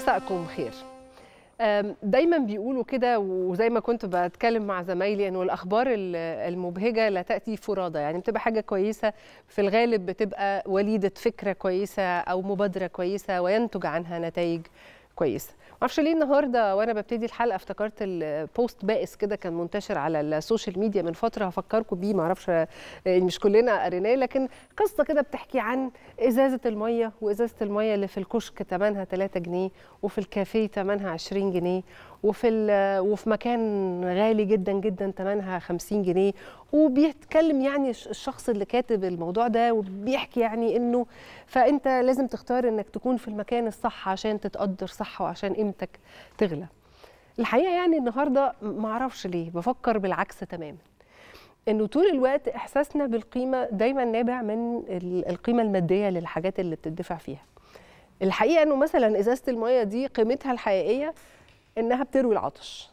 مساءكم خير أم، دايما بيقولوا كده وزي ما كنت بتكلم مع زمايلي انه الاخبار ال- المبهجه لا تاتي فرادى يعني بتبقى حاجه كويسه في الغالب بتبقى وليده فكره كويسه او مبادره كويسه وينتج عنها نتائج كويسه معرفش ليه النهارده وانا ببتدي الحلقه افتكرت البوست بائس كده كان منتشر على السوشيال ميديا من فتره هفكركم بيه معرفش يعني مش كلنا قريناه لكن قصه كده بتحكي عن ازازه الميه وازازه الميه اللي في الكشك ثمنها 3 جنيه وفي الكافيه ثمنها 20 جنيه وفي ال- وفي مكان غالي جدا جدا ثمنها 50 جنيه وبيتكلم يعني الش- الشخص اللي كاتب الموضوع ده وبيحكي يعني انه فانت لازم تختار انك تكون في المكان الصح عشان تتقدر صح وعشان قيمتك تغلى الحقيقه يعني النهارده ما اعرفش ليه بفكر بالعكس تماما انه طول الوقت احساسنا بالقيمه دايما نابع من ال- القيمه الماديه للحاجات اللي بتدفع فيها الحقيقه انه مثلا ازازه الميه دي قيمتها الحقيقيه انها بتروي العطش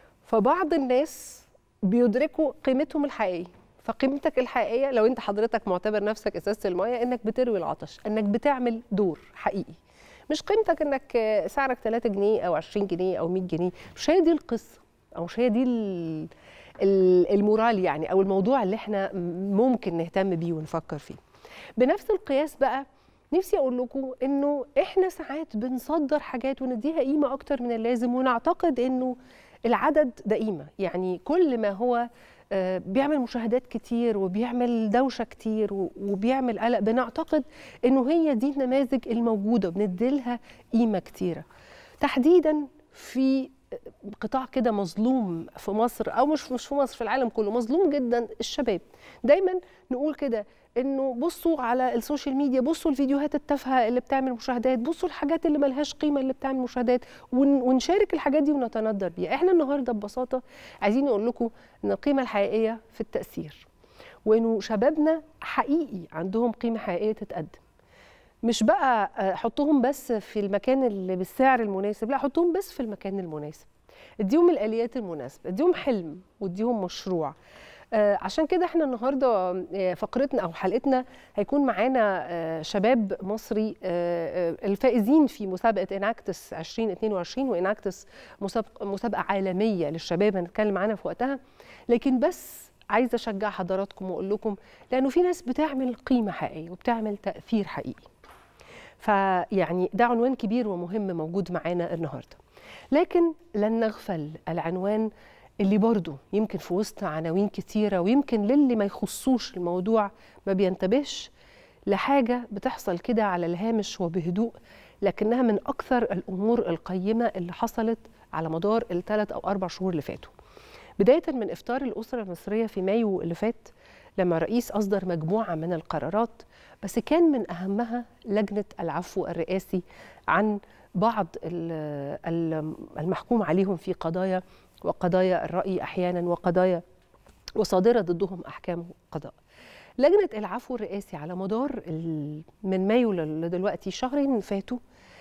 فبعض الناس بيدركوا قيمتهم الحقيقيه فقيمتك الحقيقيه لو انت حضرتك معتبر نفسك ازازه الميه انك بتروي العطش انك بتعمل دور حقيقي مش قيمتك انك آه، سعرك 3 جنيه او 20 جنيه او 100 جنيه مش هي دي القصه او مش هي دي ال- ال- المورال يعني او الموضوع اللي احنا ممكن نهتم بيه ونفكر فيه بنفس القياس بقى نفسي اقول لكم انه احنا ساعات بنصدر حاجات ونديها قيمه اكتر من اللازم ونعتقد انه العدد ده قيمه يعني كل ما هو آه، بيعمل مشاهدات كتير وبيعمل دوشه كتير و- وبيعمل قلق بنعتقد انه هي دي النماذج الموجوده وبنديلها قيمه كتيره تحديدا في قطاع كده مظلوم في مصر او مش مش في مصر في العالم كله مظلوم جدا الشباب دايما نقول كده انه بصوا على السوشيال ميديا بصوا الفيديوهات التافهه اللي بتعمل مشاهدات بصوا الحاجات اللي ملهاش قيمه اللي بتعمل مشاهدات ون- ونشارك الحاجات دي ونتندر بيها احنا النهارده ببساطه عايزين نقول لكم ان القيمه الحقيقيه في التاثير وانه شبابنا حقيقي عندهم قيمه حقيقيه تتقدم مش بقى آه، حطهم بس في المكان اللي بالسعر المناسب لا حطهم بس في المكان المناسب اديهم الاليات المناسبه اديهم حلم واديهم مشروع آه، عشان كده احنا النهارده آه، فقرتنا او حلقتنا هيكون معانا آه، شباب مصري آه، آه، الفائزين في مسابقه اناكتس 2022 واناكتس مسابقه مسابقه عالميه للشباب هنتكلم عنها في وقتها لكن بس عايزه اشجع حضراتكم واقول لكم لانه في ناس بتعمل قيمه حقيقيه وبتعمل تاثير حقيقي فيعني ده عنوان كبير ومهم موجود معانا النهارده لكن لن نغفل العنوان اللي برضه يمكن في وسط عناوين كتيرة ويمكن للي ما يخصوش الموضوع ما بينتبهش لحاجة بتحصل كده على الهامش وبهدوء لكنها من أكثر الأمور القيمة اللي حصلت على مدار الثلاث أو أربع شهور اللي فاتوا بداية من إفطار الأسرة المصرية في مايو اللي فات لما الرئيس أصدر مجموعة من القرارات بس كان من أهمها لجنة العفو الرئاسي عن بعض ال- ال- المحكوم عليهم في قضايا وقضايا الرأي أحيانا وقضايا وصادرة ضدهم أحكام قضاء لجنة العفو الرئاسي على مدار ال- من مايو لدلوقتي شهرين فاتوا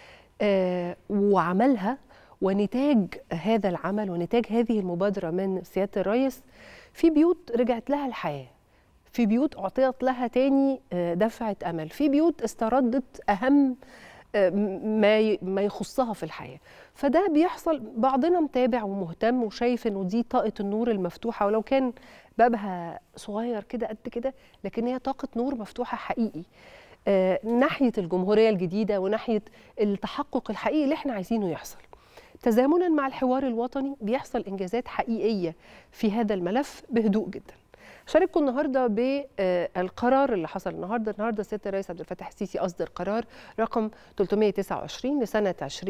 آه، وعملها ونتاج هذا العمل ونتاج هذه المبادرة من سيادة الرئيس في بيوت رجعت لها الحياة في بيوت أعطيت لها تاني آه، دفعة أمل في بيوت استردت أهم آه، ما ي- ما يخصها في الحياة فده بيحصل بعضنا متابع ومهتم وشايف انه دي طاقة النور المفتوحة ولو كان بابها صغير كده قد كده لكن هي طاقة نور مفتوحة حقيقي آه، ناحية الجمهورية الجديدة وناحية التحقق الحقيقي اللي احنا عايزينه يحصل تزامنا مع الحوار الوطني بيحصل انجازات حقيقيه في هذا الملف بهدوء جدا شارككم النهارده بالقرار اللي حصل النهارده النهارده سياده الرئيس عبد الفتاح السيسي اصدر قرار رقم 329 لسنه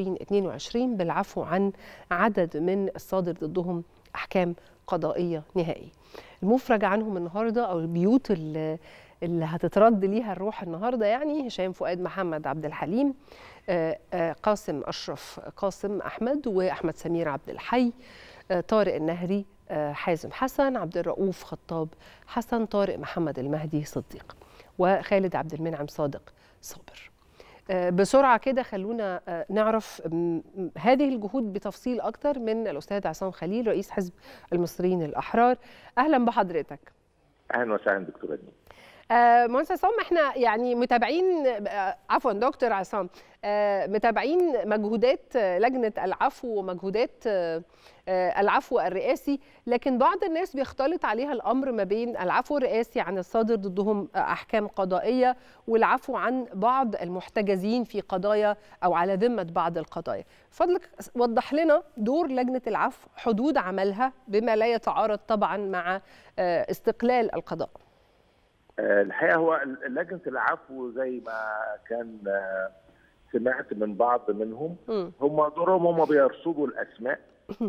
2022 بالعفو عن عدد من الصادر ضدهم احكام قضائيه نهائيه المفرج عنهم النهارده او البيوت اللي اللي هتترد ليها الروح النهارده يعني هشام فؤاد محمد عبد الحليم آه، آه، قاسم اشرف قاسم احمد واحمد سمير عبد الحي آه، طارق النهري آه، حازم حسن عبد الرؤوف خطاب حسن طارق محمد المهدي صديق وخالد عبد المنعم صادق صابر آه، بسرعه كده خلونا آه، نعرف م- م- هذه الجهود بتفصيل اكتر من الاستاذ عصام خليل رئيس حزب المصريين الاحرار اهلا بحضرتك اهلا وسهلا دكتوره دي آه مهندس عصام احنا يعني متابعين آه عفوا دكتور عصام آه متابعين مجهودات لجنه العفو ومجهودات آه العفو الرئاسي لكن بعض الناس بيختلط عليها الامر ما بين العفو الرئاسي عن الصادر ضدهم احكام قضائيه والعفو عن بعض المحتجزين في قضايا او على ذمه بعض القضايا فضلك وضح لنا دور لجنه العفو حدود عملها بما لا يتعارض طبعا مع استقلال القضاء الحقيقه هو لجنه العفو زي ما كان سمعت من بعض منهم هم دورهم هم بيرصدوا الاسماء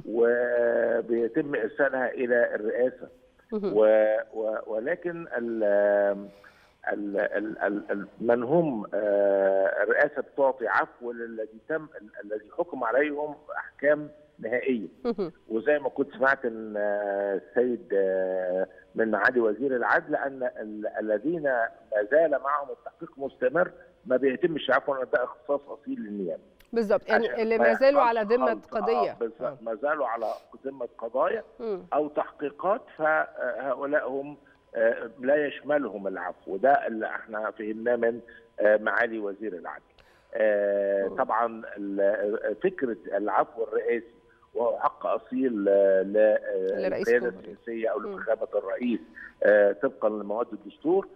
وبيتم ارسالها الى الرئاسه و و ولكن ال ال ال ال من هم الرئاسه بتعطي عفو للذي تم الذي حكم عليهم احكام نهائيه وزي ما كنت سمعت ان السيد من معالي وزير العدل ان الذين ما زال معهم التحقيق مستمر ما بيتمش عفوا ده اختصاص اصيل للنيابه بالظبط يعني اللي ما زالوا على ذمه قضيه آه بالظبط ما زالوا على ذمه قضايا او تحقيقات فهؤلاء هم لا يشملهم العفو وده اللي احنا فهمناه من معالي وزير العدل طبعا فكره العفو الرئاسي وهو حق اصيل للقياده السياسيه او لفخامه الرئيس طبقا لمواد الدستور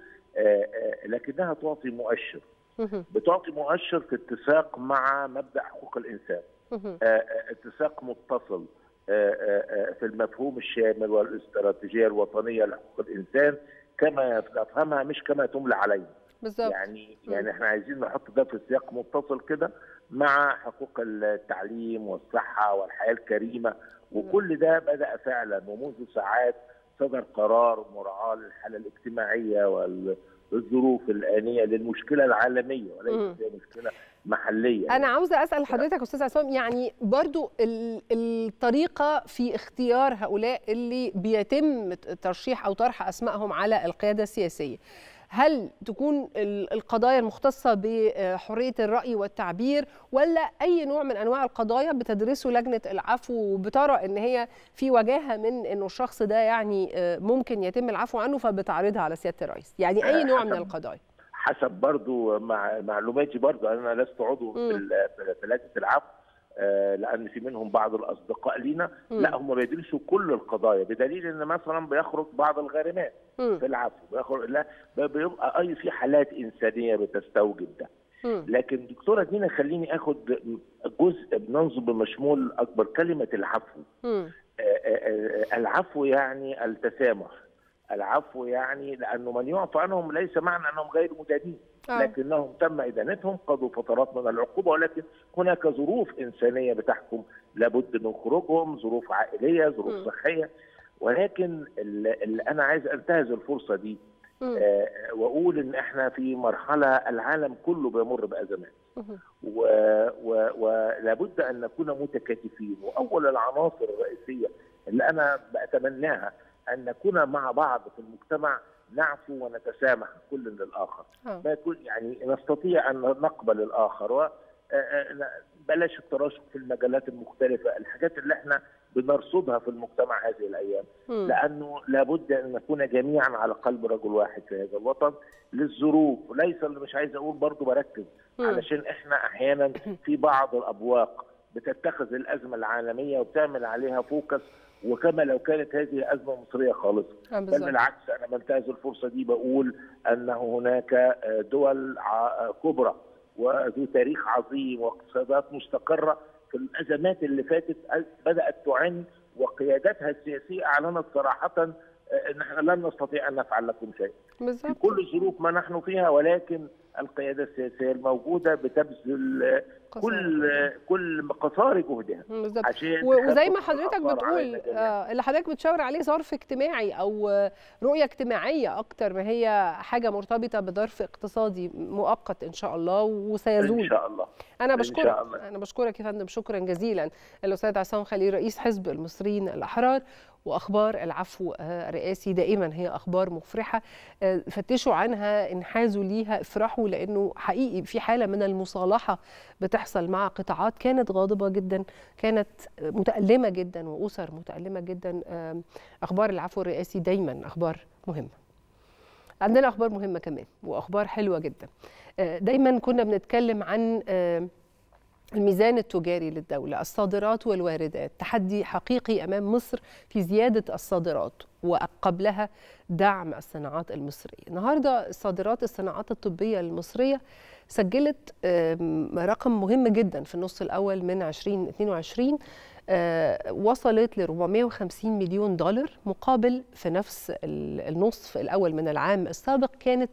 لكنها تعطي مؤشر بتعطي مؤشر في اتساق مع مبدا حقوق الانسان اتساق متصل في المفهوم الشامل والاستراتيجيه الوطنيه لحقوق الانسان كما نفهمها مش كما تملى علينا بالظبط يعني يعني احنا عايزين نحط ده في سياق متصل كده مع حقوق التعليم والصحه والحياه الكريمه وكل ده بدا فعلا ومنذ ساعات صدر قرار مراعاه للحاله الاجتماعيه والظروف الانيه للمشكله العالميه وليس مشكله محليه انا عاوزه اسال حضرتك استاذ عصام يعني برضو الطريقه في اختيار هؤلاء اللي بيتم ترشيح او طرح اسمائهم على القياده السياسيه هل تكون القضايا المختصة بحرية الرأي والتعبير ولا أي نوع من أنواع القضايا بتدرسه لجنة العفو وبترى أن هي في وجاهة من أنه الشخص ده يعني ممكن يتم العفو عنه فبتعرضها على سيادة الرئيس يعني أي نوع من القضايا حسب برضو مع معلوماتي برضو أنا لست عضو في لجنة العفو لان في منهم بعض الاصدقاء لينا لا هم بيدرسوا كل القضايا بدليل ان مثلا بيخرج بعض الغارمات في العفو بيخرج لا بيبقى اي في حالات انسانيه بتستوجب ده لكن دكتوره دينا خليني اخد جزء بننظر بمشمول اكبر كلمه العفو العفو يعني التسامح العفو يعني لانه من يعفى عنهم ليس معنى انهم غير مدانين آه. لكنهم تم ادانتهم قضوا فترات من العقوبه ولكن هناك ظروف انسانيه بتحكم لابد من خروجهم ظروف عائليه ظروف م. صحيه ولكن اللي انا عايز انتهز الفرصه دي آه واقول ان احنا في مرحله العالم كله بيمر بازمات ولابد ان نكون متكاتفين واول العناصر الرئيسيه اللي انا بتمناها ان نكون مع بعض في المجتمع نعفو ونتسامح كل للاخر ما يكون يعني نستطيع ان نقبل الاخر و بلاش التراشق في المجالات المختلفه الحاجات اللي احنا بنرصدها في المجتمع هذه الايام م. لانه لابد ان نكون جميعا على قلب رجل واحد في هذا الوطن للظروف وليس اللي مش عايز اقول برضه بركز م. علشان احنا احيانا في بعض الابواق بتتخذ الازمه العالميه وبتعمل عليها فوكس وكما لو كانت هذه أزمة مصرية خالصة بل بالعكس أنا بنتهز الفرصة دي بقول أن هناك دول كبرى وذو تاريخ عظيم واقتصادات مستقرة في الأزمات اللي فاتت بدأت تعن وقيادتها السياسية أعلنت صراحة ان احنا لن نستطيع ان نفعل لكم شيء. بالزبط. في كل الظروف ما نحن فيها ولكن القياده السياسيه الموجوده بتبذل كل كل قصارى جهدها بالظبط وزي ما حضرتك بتقول آه اللي حضرتك بتشاور عليه ظرف اجتماعي او رؤيه اجتماعيه اكتر ما هي حاجه مرتبطه بظرف اقتصادي مؤقت ان شاء الله وسيزول ان شاء الله انا بشكرك انا بشكرك يا فندم شكرا جزيلا الاستاذ عصام خليل رئيس حزب المصريين الاحرار واخبار العفو الرئاسي دائما هي اخبار مفرحه فتشوا عنها انحازوا ليها افرحوا لانه حقيقي في حاله من المصالحه بتحصل مع قطاعات كانت غاضبه جدا كانت متالمه جدا واسر متالمه جدا اخبار العفو الرئاسي دايما اخبار مهمه عندنا اخبار مهمه كمان واخبار حلوه جدا دايما كنا بنتكلم عن الميزان التجاري للدولة الصادرات والواردات تحدي حقيقي أمام مصر في زيادة الصادرات وقبلها دعم الصناعات المصرية النهاردة صادرات الصناعات الطبية المصرية سجلت رقم مهم جدا في النص الأول من 2022 وصلت ل 450 مليون دولار مقابل في نفس النصف الأول من العام السابق كانت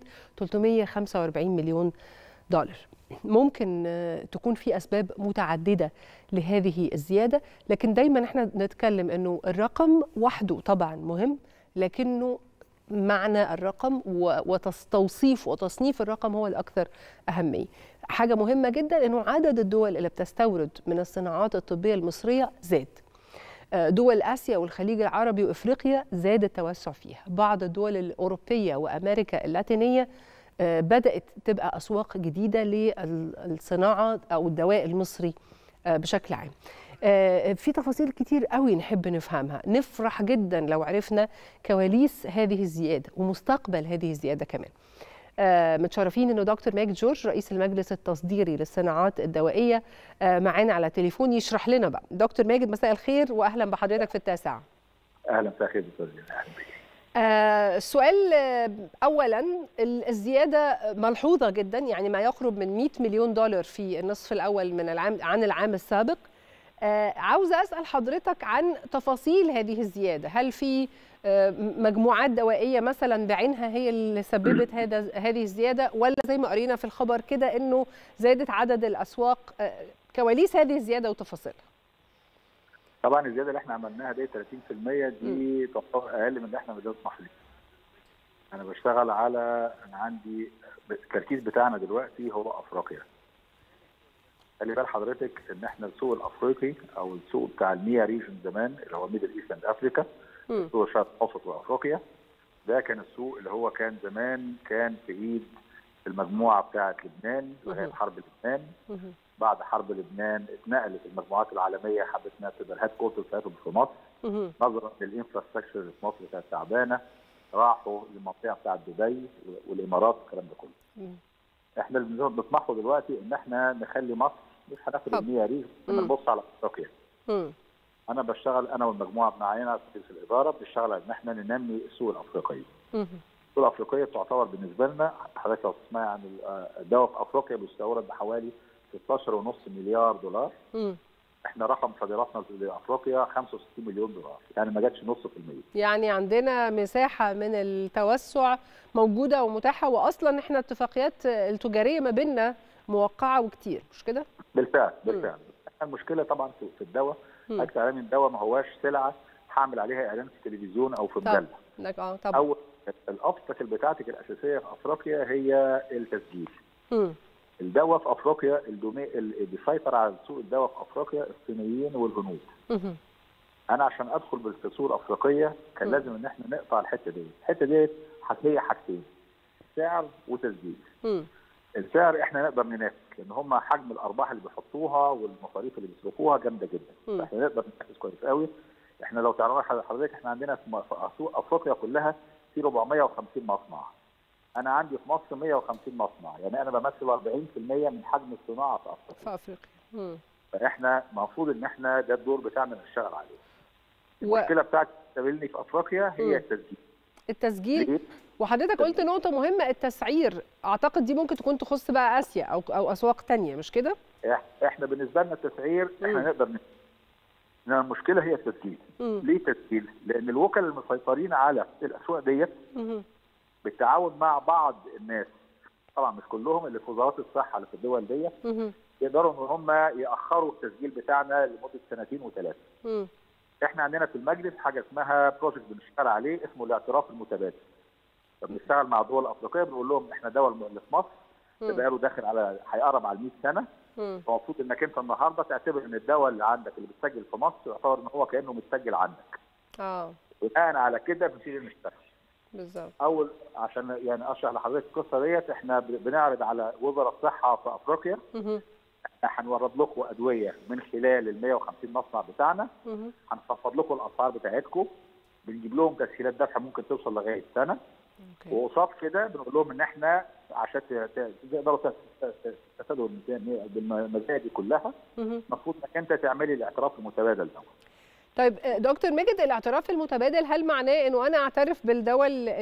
345 مليون دولار ممكن تكون في اسباب متعدده لهذه الزياده لكن دايما احنا نتكلم انه الرقم وحده طبعا مهم لكنه معنى الرقم وتوصيف وتصنيف الرقم هو الاكثر اهميه حاجه مهمه جدا انه عدد الدول اللي بتستورد من الصناعات الطبيه المصريه زاد دول اسيا والخليج العربي وافريقيا زاد التوسع فيها بعض الدول الاوروبيه وامريكا اللاتينيه بدات تبقى اسواق جديده للصناعه او الدواء المصري بشكل عام في تفاصيل كتير قوي نحب نفهمها نفرح جدا لو عرفنا كواليس هذه الزياده ومستقبل هذه الزياده كمان متشرفين انه دكتور ماجد جورج رئيس المجلس التصديري للصناعات الدوائيه معانا على تليفون يشرح لنا بقى دكتور ماجد مساء الخير واهلا بحضرتك في التاسعه اهلا مساء الخير دكتور اهلا بك السؤال اولا الزياده ملحوظه جدا يعني ما يقرب من 100 مليون دولار في النصف الاول من العام عن العام السابق عاوزه اسال حضرتك عن تفاصيل هذه الزياده هل في مجموعات دوائيه مثلا بعينها هي اللي سببت هذا هذه الزياده ولا زي ما قرينا في الخبر كده انه زادت عدد الاسواق كواليس هذه الزياده وتفاصيلها طبعا الزياده اللي احنا عملناها دي 30% دي تعتبر اقل من اللي احنا بنسمح ليه. انا بشتغل على انا عندي التركيز بتاعنا دلوقتي هو افريقيا. خلي بال حضرتك ان احنا السوق الافريقي او السوق بتاع الميا ريجن زمان اللي هو ميدل ايست اند افريكا سوق الشرق الاوسط وافريقيا ده كان السوق اللي هو كان زمان كان في ايد المجموعه بتاعه لبنان لغايه حرب لبنان بعد حرب لبنان اتنقلت المجموعات العالميه حبت انها تبقى الهيد كوارتر بتاعتهم في مصر نظرا للانفراستراكشر اللي في مصر كانت تعبانه راحوا للمنطقه بتاعت دبي والامارات والكلام ده كله. احنا اللي بنطمحه دلوقتي ان احنا نخلي مصر مش هناخد المية ريج نبص على افريقيا. انا بشتغل انا والمجموعه معانا في الاداره بنشتغل على ان احنا ننمي السوق الافريقيه. السوق الافريقيه تعتبر بالنسبه لنا حضرتك لو تسمعي عن الدواء في افريقيا بيستورد بحوالي 16.5 مليار دولار م. احنا رقم صادراتنا لافريقيا 65 مليون دولار يعني ما جاتش نص في المية يعني عندنا مساحه من التوسع موجوده ومتاحه واصلا احنا الاتفاقيات التجاريه ما بيننا موقعه وكتير مش كده بالفعل بالفعل م. المشكله طبعا في الدواء اكتر اعلان الدواء ما هواش سلعه هعمل عليها اعلان في التلفزيون او في مجله اه طبعا او الاوبستكل بتاعتك الاساسيه في افريقيا هي التسجيل م. الدواء في افريقيا الدومي اللي بيسيطر على سوق الدواء في افريقيا الصينيين والهنود. انا عشان ادخل في السوق الافريقيه كان لازم ان احنا نقطع الحته دي، الحته دي هي حاجتين سعر وتسجيل. السعر احنا نقدر ننافس لان هم حجم الارباح اللي بيحطوها والمصاريف اللي بيصرفوها جامده جدا، فاحنا نقدر ننافس كويس قوي. احنا لو تعرفوا حضرتك احنا عندنا في سوق افريقيا كلها في 450 مصنع. انا عندي في مصر 150 مصنع يعني انا بمثل 40% من حجم الصناعه في افريقيا في افريقيا فاحنا المفروض ان احنا ده الدور بتاعنا نشتغل عليه المشكله و... بتاعت تقابلني في افريقيا هي م. التسجيل التسجيل ليه؟ وحضرتك قلت نقطة مهمة التسعير، أعتقد دي ممكن تكون تخص بقى آسيا أو أو أسواق تانية مش كده؟ إحنا بالنسبة لنا التسعير إحنا م. نقدر نسعر. المشكلة هي التسجيل. م. ليه تسجيل؟ لأن الوكلاء المسيطرين على الأسواق ديت بالتعاون مع بعض الناس طبعا مش كلهم اللي في وزارات الصحه اللي في الدول دي يقدروا ان هم ياخروا التسجيل بتاعنا لمده سنتين وثلاثه. احنا عندنا في المجلس حاجه اسمها بروجكت بنشتغل عليه اسمه الاعتراف المتبادل. فبنشتغل مع الدول الافريقيه بنقول لهم احنا دول اللي في مصر ده له داخل على هيقرب على 100 سنه فالمفروض انك انت النهارده تعتبر ان الدواء اللي عندك اللي بتسجل في مصر يعتبر ان هو كانه متسجل عندك. اه بناء على كده بنبتدي نشتغل. بالظبط اول عشان يعني اشرح لحضرتك القصه ديت احنا بنعرض على وزراء الصحه في افريقيا احنا هنورد لكم ادويه من خلال ال 150 مصنع بتاعنا هنخفض لكم الاسعار بتاعتكم بنجيب لهم تسهيلات دفع ممكن توصل لغايه سنه وقصاد كده بنقول لهم ان احنا عشان تقدروا تستفادوا بالمزايا دي كلها المفروض انك انت تعملي الاعتراف المتبادل ده طيب دكتور ماجد الاعتراف المتبادل هل معناه انه انا اعترف بالدواء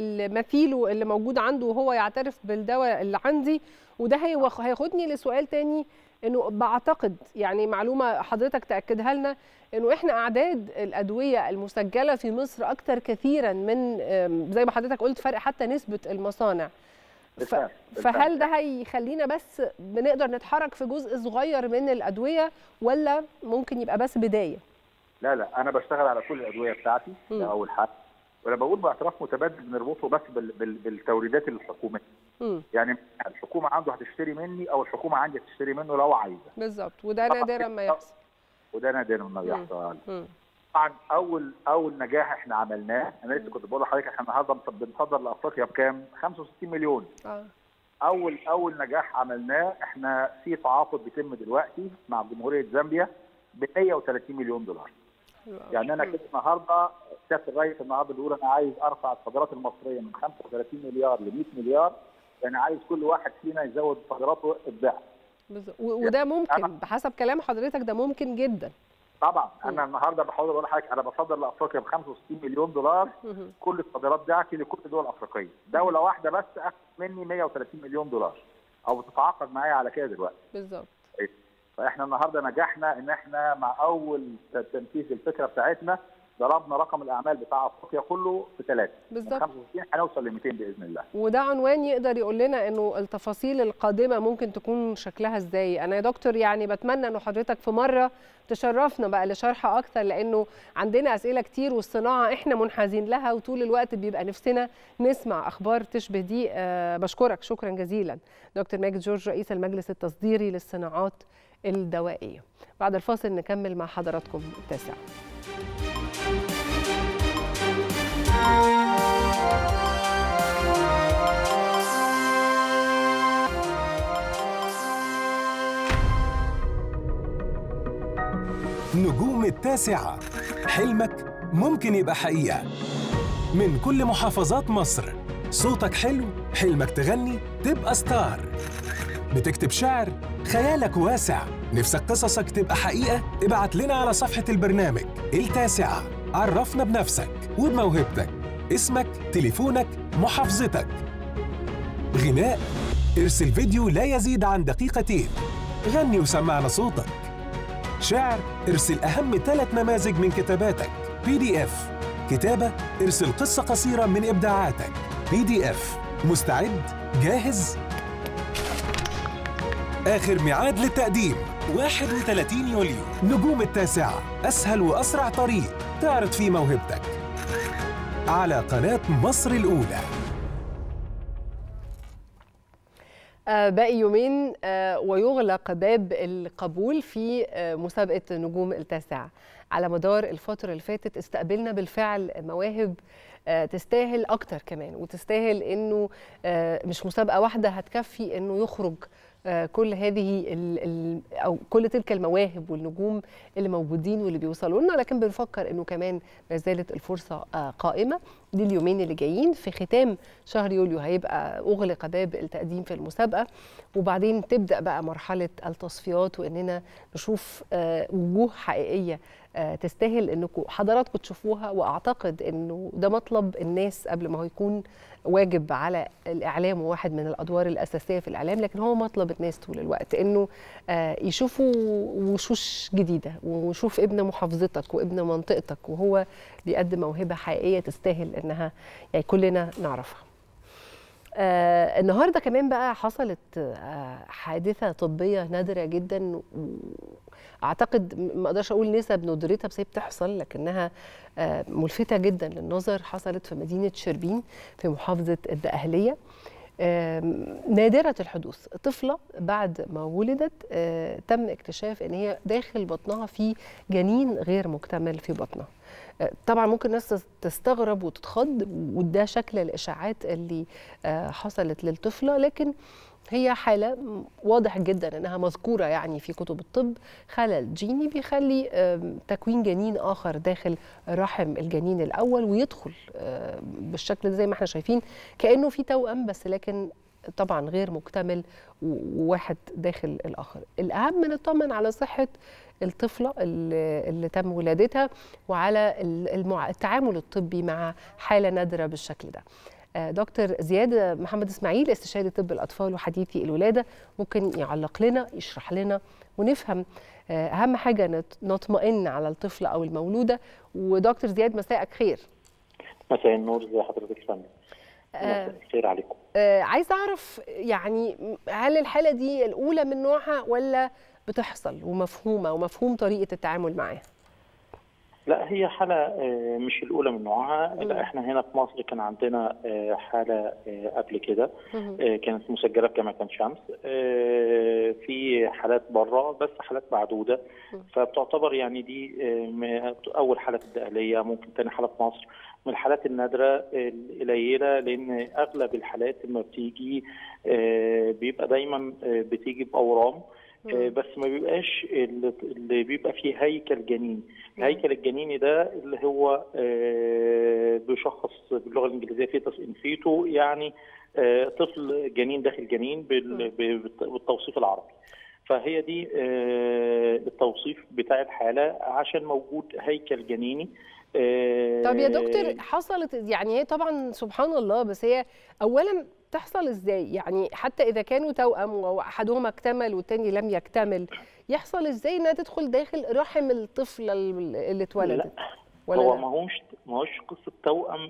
المثيل اللي موجود عنده وهو يعترف بالدواء اللي عندي وده هياخدني لسؤال تاني انه بعتقد يعني معلومه حضرتك تاكدها لنا انه احنا اعداد الادويه المسجله في مصر اكثر كثيرا من زي ما حضرتك قلت فرق حتى نسبه المصانع بالفعل. فهل ده هيخلينا بس بنقدر نتحرك في جزء صغير من الادويه ولا ممكن يبقى بس بدايه لا لا انا بشتغل على كل الادويه بتاعتي ده اول حاجه وانا بقول باعتراف متبادل بنربطه بس بال بال بالتوريدات الحكوميه م. يعني الحكومه عنده هتشتري مني او الحكومه عندي هتشتري منه لو عايزه بالظبط وده نادرا ما يحصل وده نادرا ما بيحصل طبعا اول اول نجاح احنا عملناه انا لسه كنت بقول لحضرتك احنا النهارده بنصدر لافريقيا بكام؟ 65 مليون آه. اول اول نجاح عملناه احنا في تعاقد بيتم دلوقتي مع جمهوريه زامبيا ب 130 مليون دولار يعني انا كده النهارده سياده الرئيس النهارده بيقول انا عايز ارفع الصادرات المصريه من 35 مليار ل 100 مليار يعني عايز كل واحد فينا يزود صادراته الضعف بالظبط وده ممكن بحسب كلام حضرتك ده ممكن جدا طبعا انا النهارده بحاول اقول لحضرتك انا بصدر لافريقيا ب 65 مليون دولار كل الصادرات بتاعتي لكل الدول الافريقيه دوله واحده بس اخذت مني 130 مليون دولار او بتتعاقد معايا على كده دلوقتي بالظبط فاحنا النهارده نجحنا ان احنا مع اول تنفيذ الفكره بتاعتنا ضربنا رقم الاعمال بتاع افريقيا كله في ثلاثه بالظبط 65 هنوصل ل 200 باذن الله وده عنوان يقدر يقول لنا انه التفاصيل القادمه ممكن تكون شكلها ازاي انا يا دكتور يعني بتمنى انه حضرتك في مره تشرفنا بقى لشرح اكتر لانه عندنا اسئله كتير والصناعه احنا منحازين لها وطول الوقت بيبقى نفسنا نسمع اخبار تشبه دي أه بشكرك شكرا جزيلا دكتور ماجد جورج رئيس المجلس التصديري للصناعات الدوائيه بعد الفاصل نكمل مع حضراتكم التاسع نجوم التاسعة حلمك ممكن يبقى حقيقة من كل محافظات مصر صوتك حلو حلمك تغني تبقى ستار بتكتب شعر خيالك واسع نفسك قصصك تبقى حقيقة ابعت لنا على صفحة البرنامج التاسعة عرفنا بنفسك وبموهبتك اسمك تليفونك محافظتك غناء ارسل فيديو لا يزيد عن دقيقتين غني وسمعنا صوتك شعر ارسل أهم ثلاث نماذج من كتاباتك بي دي اف كتابة ارسل قصة قصيرة من إبداعاتك بي دي اف مستعد؟ جاهز؟ آخر ميعاد للتقديم 31 يوليو نجوم التاسعة أسهل وأسرع طريق تعرض فيه موهبتك على قناة مصر الأولى آه باقي يومين آه ويغلق باب القبول في آه مسابقة نجوم التاسعة على مدار الفترة اللي فاتت استقبلنا بالفعل مواهب تستاهل أكتر كمان وتستاهل أنه مش مسابقة واحدة هتكفي أنه يخرج كل هذه ال ال او كل تلك المواهب والنجوم اللي موجودين واللي بيوصلوا لنا لكن بنفكر انه كمان ما زالت الفرصه قائمه دي اليومين اللي جايين في ختام شهر يوليو هيبقى اغلق باب التقديم في المسابقه وبعدين تبدا بقى مرحله التصفيات واننا نشوف وجوه حقيقيه تستاهل انكم حضراتكم تشوفوها واعتقد انه ده مطلب الناس قبل ما هو يكون واجب على الاعلام وواحد من الادوار الاساسيه في الاعلام لكن هو مطلب الناس طول الوقت انه يشوفوا وشوش جديده ويشوف ابن محافظتك وابن منطقتك وهو بيقدم موهبه حقيقيه تستاهل انها يعني كلنا نعرفها. آه النهارده كمان بقى حصلت آه حادثه طبيه نادره جدا اعتقد ما اقدرش اقول نسب ندرتها بس هي بتحصل لكنها آه ملفته جدا للنظر حصلت في مدينه شربين في محافظه الدقهليه نادرة الحدوث طفلة بعد ما ولدت تم اكتشاف ان هي داخل بطنها في جنين غير مكتمل في بطنها طبعا ممكن الناس تستغرب وتتخض وده شكل الاشاعات اللي حصلت للطفله لكن هي حالة واضح جدا انها مذكورة يعني في كتب الطب خلل جيني بيخلي تكوين جنين اخر داخل رحم الجنين الاول ويدخل بالشكل ده زي ما احنا شايفين كانه في توأم بس لكن طبعا غير مكتمل وواحد داخل الاخر الاهم نطمن على صحه الطفله اللي, اللي تم ولادتها وعلى المع... التعامل الطبي مع حاله نادره بالشكل ده دكتور زياد محمد اسماعيل استشاري طب الاطفال وحديثي الولاده ممكن يعلق لنا يشرح لنا ونفهم اهم حاجه نطمئن على الطفله او المولوده ودكتور زياد مساءك خير مساء النور ازي حضرتك يا فندم مساء الخير عليكم آه عايز اعرف يعني هل الحاله دي الاولى من نوعها ولا بتحصل ومفهومه ومفهوم طريقه التعامل معاها لا هي حالة مش الأولى من نوعها لا احنا هنا في مصر كان عندنا حالة قبل كده كانت مسجلة في جامعة عين شمس في حالات بره بس حالات معدودة فبتعتبر يعني دي أول حالة في الدقهلية ممكن تاني حالة في مصر من الحالات النادرة القليلة لأن أغلب الحالات لما بتيجي بيبقى دايما بتيجي بأورام بس ما بيبقاش اللي بيبقى فيه هيكل جنين الهيكل الجنيني ده اللي هو بيشخص باللغه الانجليزيه فيتس انفيتو يعني طفل جنين داخل جنين بالتوصيف العربي فهي دي التوصيف بتاع الحاله عشان موجود هيكل جنيني طب يا دكتور حصلت يعني هي طبعا سبحان الله بس هي اولا تحصل ازاي يعني حتى اذا كانوا توأم واحدهما اكتمل والتاني لم يكتمل يحصل ازاي انها تدخل داخل رحم الطفله اللي اتولدت ولا هو ما هوش ما هوش قصه توأم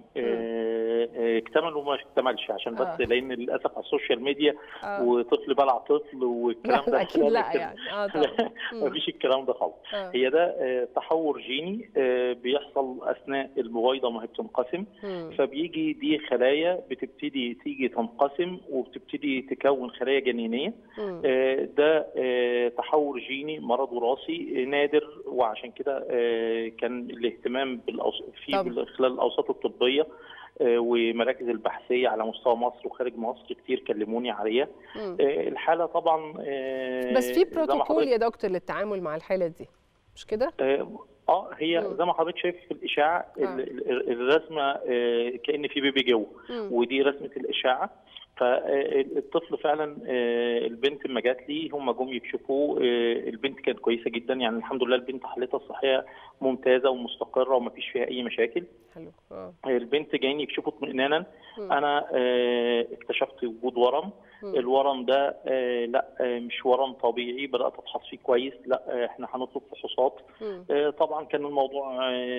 اكتمل وما اكتملش عشان بس آه. لان للاسف على السوشيال ميديا آه. وطفل بلع طفل والكلام ده اكيد لا يعني اه طبعا ما فيش الكلام ده خالص آه. هي ده تحور جيني بيحصل اثناء البويضه ما هي بتنقسم فبيجي دي خلايا بتبتدي تيجي تنقسم وبتبتدي تكون خلايا جنينيه ده تحور جيني مرض وراثي نادر وعشان كده كان الاهتمام بالأوص... في خلال الاوساط الطبيه ومراكز البحثيه على مستوى مصر وخارج مصر كتير كلموني عليها الحاله طبعا بس في بروتوكول يا دكتور للتعامل مع الحاله دي مش كده؟ اه هي زي ما حضرتك شايف في الاشاعه آه. الرسمه كان في بيبي جوه ودي رسمه الاشاعه فالطفل فعلا البنت لما جات لي هم جم يكشفوا البنت كانت كويسه جدا يعني الحمد لله البنت حالتها الصحيه ممتازه ومستقره وما فيش فيها اي مشاكل حلو اه البنت جايين يكشفوا اطمئنانا انا اكتشفت وجود ورم الورم ده لا مش ورم طبيعي بدات ابحث فيه كويس لا احنا هنطلب فحوصات طبعا كان الموضوع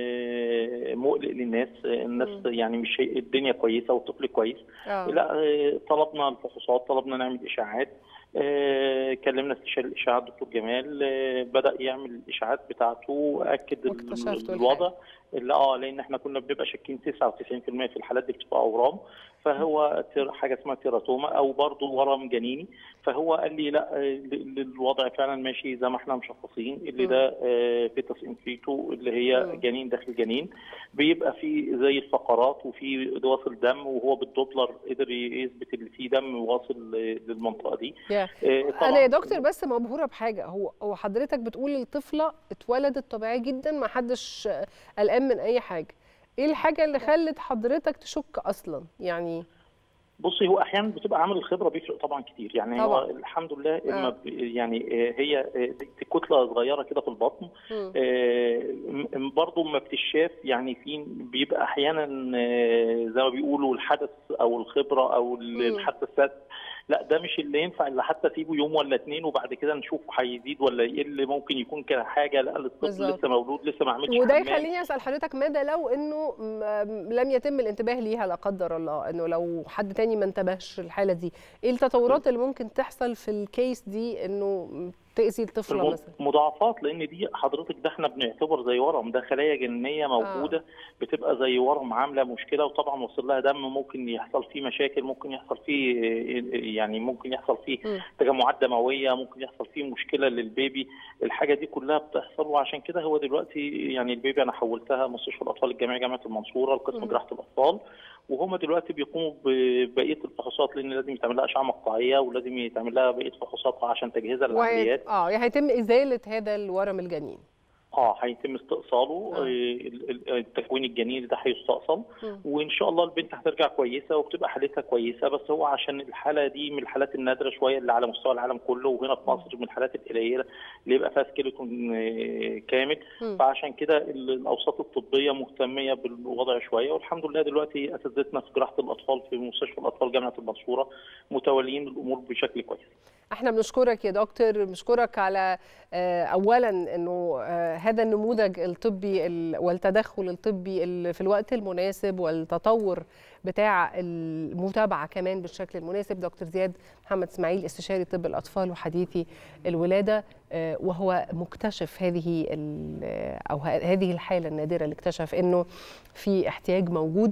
مقلق للناس الناس يعني مش الدنيا كويسه والطفل كويس لا طلبنا الفحوصات طلبنا نعمل اشاعات آه كلمنا استشاري الاشاعات دكتور جمال آه بدا يعمل الاشاعات بتاعته اكد الوضع اللي اه لان احنا كنا بنبقى شاكين 99% في الحالات دي بتبقى اورام فهو حاجه اسمها تيراتوما او برضه ورم جنيني فهو قال لي لا الوضع فعلا ماشي زي ما احنا مشخصين اللي ده آه فيتس انفيتو اللي هي جنين داخل جنين بيبقى في زي الفقرات وفي واصل دم وهو بالدوبلر قدر يثبت اللي فيه دم واصل للمنطقه دي انا يا دكتور بس مبهوره بحاجه هو هو حضرتك بتقول الطفله اتولدت طبيعيه جدا ما حدش قلقان من اي حاجه ايه الحاجه اللي خلت حضرتك تشك اصلا يعني بصي هو احيانا بتبقى عامل الخبره بيفرق طبعا كتير يعني طبعا. هو الحمد لله آه. يعني هي دي كتله صغيره كده في البطن آه برضه ما بتشاف يعني في بيبقى احيانا زي ما بيقولوا الحدث او الخبره او الحساسات لا ده مش اللي ينفع اللي حتى اسيبه يوم ولا اتنين وبعد كده نشوف هيزيد ولا يقل ممكن يكون كده حاجه لا الطفل لسه مولود لسه ما عملش وده يخليني اسال حضرتك ماذا لو انه لم يتم الانتباه ليها لا قدر الله انه لو حد تاني ما انتبهش الحاله دي ايه التطورات اللي ممكن تحصل في الكيس دي انه تاذي الطفله مثلا مضاعفات لان دي حضرتك ده احنا بنعتبر زي ورم ده خلايا جنيه موجوده آه. بتبقى زي ورم عامله مشكله وطبعا وصل لها دم ممكن يحصل فيه مشاكل ممكن يحصل فيه يعني ممكن يحصل فيه م. تجمعات دمويه ممكن يحصل فيه مشكله للبيبي الحاجه دي كلها بتحصل وعشان كده هو دلوقتي يعني البيبي انا حولتها مستشفى الاطفال الجامعي جامعه المنصوره لقسم جراحه الاطفال وهم دلوقتي بيقوموا ببقيه الفحوصات لان لازم يتعمل لها اشعه مقطعيه ولازم يتعمل لها بقيه فحوصاتها عشان تجهيزها للعمليات اه يعني هيتم ازاله هذا الورم الجنين اه هيتم استئصاله آه. التكوين الجنيني ده هيستأصل وان شاء الله البنت هترجع كويسه وبتبقى حالتها كويسه بس هو عشان الحاله دي من الحالات النادره شويه اللي على مستوى العالم كله وهنا في مصر من الحالات القليله اللي يبقى فيها سكيلتون كامل م. فعشان كده الاوساط الطبيه مهتميه بالوضع شويه والحمد لله دلوقتي اساتذتنا في جراحه الاطفال في مستشفى الاطفال جامعه المنصوره متوليين الامور بشكل كويس. احنا بنشكرك يا دكتور بنشكرك على اولا انه هذا النموذج الطبي والتدخل الطبي في الوقت المناسب والتطور بتاع المتابعه كمان بالشكل المناسب دكتور زياد محمد اسماعيل استشاري طب الاطفال وحديثي الولاده وهو مكتشف هذه او هذه الحاله النادره اللي اكتشف انه في احتياج موجود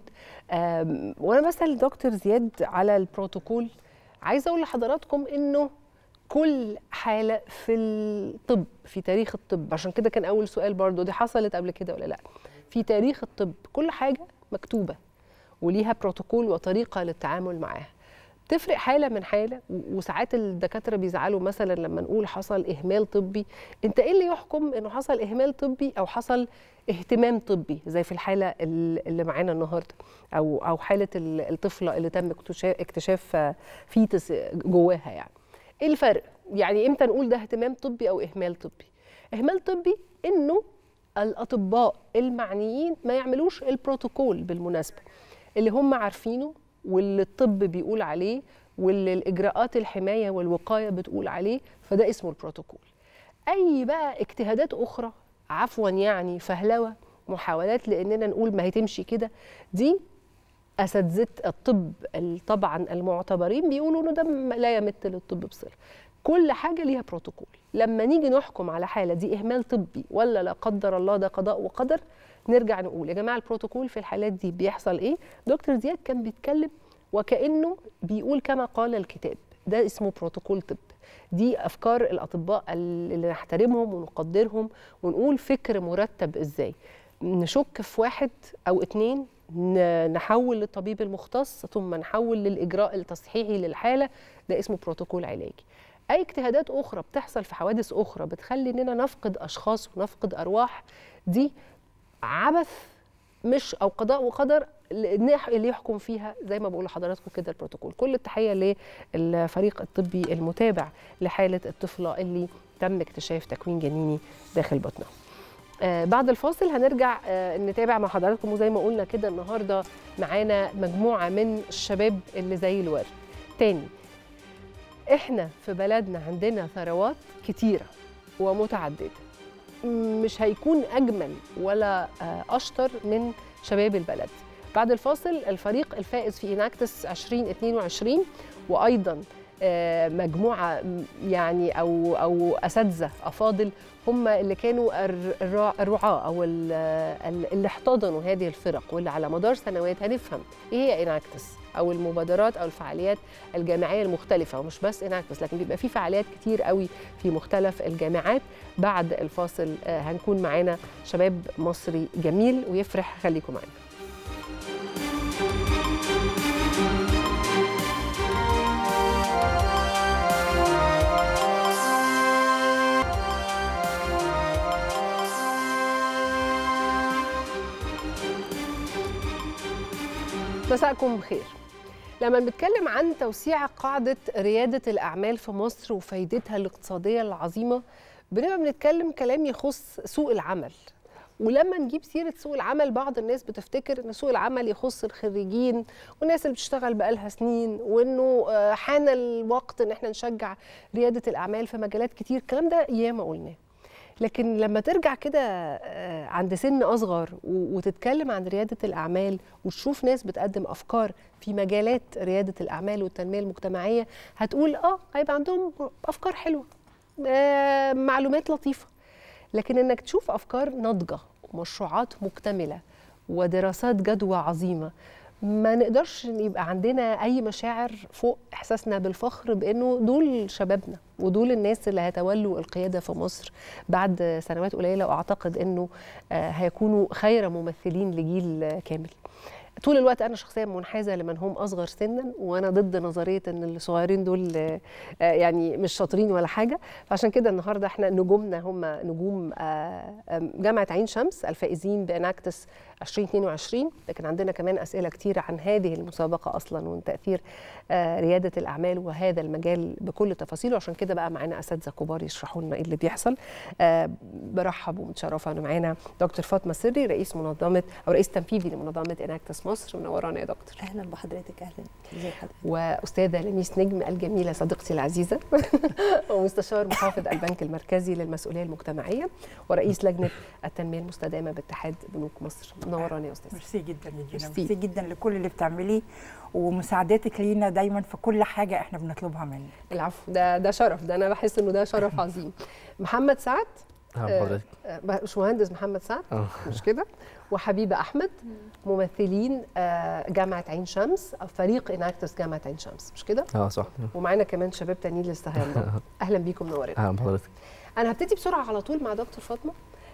وانا بسال دكتور زياد على البروتوكول عايزه اقول لحضراتكم انه كل حالة في الطب في تاريخ الطب عشان كده كان أول سؤال برضو دي حصلت قبل كده ولا لا في تاريخ الطب كل حاجة مكتوبة وليها بروتوكول وطريقة للتعامل معاها تفرق حالة من حالة وساعات الدكاترة بيزعلوا مثلا لما نقول حصل إهمال طبي أنت إيه اللي يحكم إنه حصل إهمال طبي أو حصل اهتمام طبي زي في الحالة اللي معانا النهاردة أو أو حالة الطفلة اللي تم اكتشاف فيتس جواها يعني ايه الفرق يعني امتى نقول ده اهتمام طبي او اهمال طبي اهمال طبي انه الاطباء المعنيين ما يعملوش البروتوكول بالمناسبه اللي هم عارفينه واللي الطب بيقول عليه واللي الاجراءات الحمايه والوقايه بتقول عليه فده اسمه البروتوكول اي بقى اجتهادات اخرى عفوا يعني فهلوه محاولات لاننا نقول ما هي تمشي كده دي اساتذه الطب طبعا المعتبرين بيقولوا انه ده لا يمت للطب بصله كل حاجه ليها بروتوكول لما نيجي نحكم على حاله دي اهمال طبي ولا لا قدر الله ده قضاء وقدر نرجع نقول يا جماعه البروتوكول في الحالات دي بيحصل ايه دكتور زياد كان بيتكلم وكانه بيقول كما قال الكتاب ده اسمه بروتوكول طب دي افكار الاطباء اللي نحترمهم ونقدرهم ونقول فكر مرتب ازاي نشك في واحد او اتنين نحول للطبيب المختص ثم نحول للاجراء التصحيحي للحاله ده اسمه بروتوكول علاجي اي اجتهادات اخرى بتحصل في حوادث اخرى بتخلي اننا نفقد اشخاص ونفقد ارواح دي عبث مش او قضاء وقدر اللي يحكم فيها زي ما بقول لحضراتكم كده البروتوكول كل التحيه للفريق الطبي المتابع لحاله الطفله اللي تم اكتشاف تكوين جنيني داخل بطنها آه بعد الفاصل هنرجع آه نتابع مع حضراتكم وزي ما قلنا كده النهارده معانا مجموعه من الشباب اللي زي الورد تاني احنا في بلدنا عندنا ثروات كتيره ومتعدده مش هيكون اجمل ولا آه اشطر من شباب البلد بعد الفاصل الفريق الفائز في اناكتس 2022 وايضا مجموعه يعني او او اساتذه افاضل هم اللي كانوا الرعاه او اللي احتضنوا هذه الفرق واللي على مدار سنوات هنفهم ايه هي اناكتس او المبادرات او الفعاليات الجامعيه المختلفه ومش بس اناكتس لكن بيبقى في فعاليات كتير قوي في مختلف الجامعات بعد الفاصل هنكون معانا شباب مصري جميل ويفرح خليكم معانا مساءكم بخير لما بنتكلم عن توسيع قاعدة ريادة الأعمال في مصر وفايدتها الاقتصادية العظيمة بنبقى بنتكلم كلام يخص سوق العمل ولما نجيب سيرة سوق العمل بعض الناس بتفتكر ان سوق العمل يخص الخريجين والناس اللي بتشتغل بقالها سنين وانه حان الوقت ان احنا نشجع ريادة الأعمال في مجالات كتير الكلام ده ياما قلناه لكن لما ترجع كده عند سن اصغر وتتكلم عن رياده الاعمال وتشوف ناس بتقدم افكار في مجالات رياده الاعمال والتنميه المجتمعيه هتقول اه هيبقى عندهم افكار حلوه آه معلومات لطيفه لكن انك تشوف افكار ناضجه ومشروعات مكتمله ودراسات جدوى عظيمه ما نقدرش يبقى عندنا اي مشاعر فوق احساسنا بالفخر بانه دول شبابنا ودول الناس اللي هيتولوا القياده في مصر بعد سنوات قليله واعتقد انه هيكونوا خير ممثلين لجيل كامل طول الوقت انا شخصيا منحازه لمن هم اصغر سنا وانا ضد نظريه ان الصغيرين دول يعني مش شاطرين ولا حاجه فعشان كده النهارده احنا نجومنا هم نجوم جامعه عين شمس الفائزين باناكتس 2022 لكن عندنا كمان اسئله كتيره عن هذه المسابقه اصلا وعن تاثير رياده الاعمال وهذا المجال بكل تفاصيله عشان كده بقى معانا اساتذه كبار يشرحوا لنا ايه اللي بيحصل برحب ومتشرفه انا معانا دكتور فاطمه سري رئيس منظمه او رئيس تنفيذي لمنظمه اناكتس مصر منورانا يا دكتور اهلا بحضرتك اهلا ازي حضرتك واستاذه لميس نجم الجميله صديقتي العزيزه ومستشار محافظ البنك المركزي للمسؤوليه المجتمعيه ورئيس لجنه التنميه المستدامه باتحاد بنوك مصر منورانا يا استاذ ميرسي جدا يا جينا ميرسي جدا لكل اللي بتعمليه ومساعدتك لينا دايما في كل حاجه احنا بنطلبها منك العفو ده ده شرف ده انا بحس انه ده شرف عظيم محمد سعد حضرتك باشمهندس محمد سعد مش كده وحبيبه احمد ممثلين جامعه عين شمس او فريق اناكتس جامعه عين شمس مش كده اه صح ومعانا كمان شباب تانيين لسه هينضموا اهلا بيكم منورين اهلا بحضرتك انا هبتدي بسرعه على طول مع دكتور فاطمه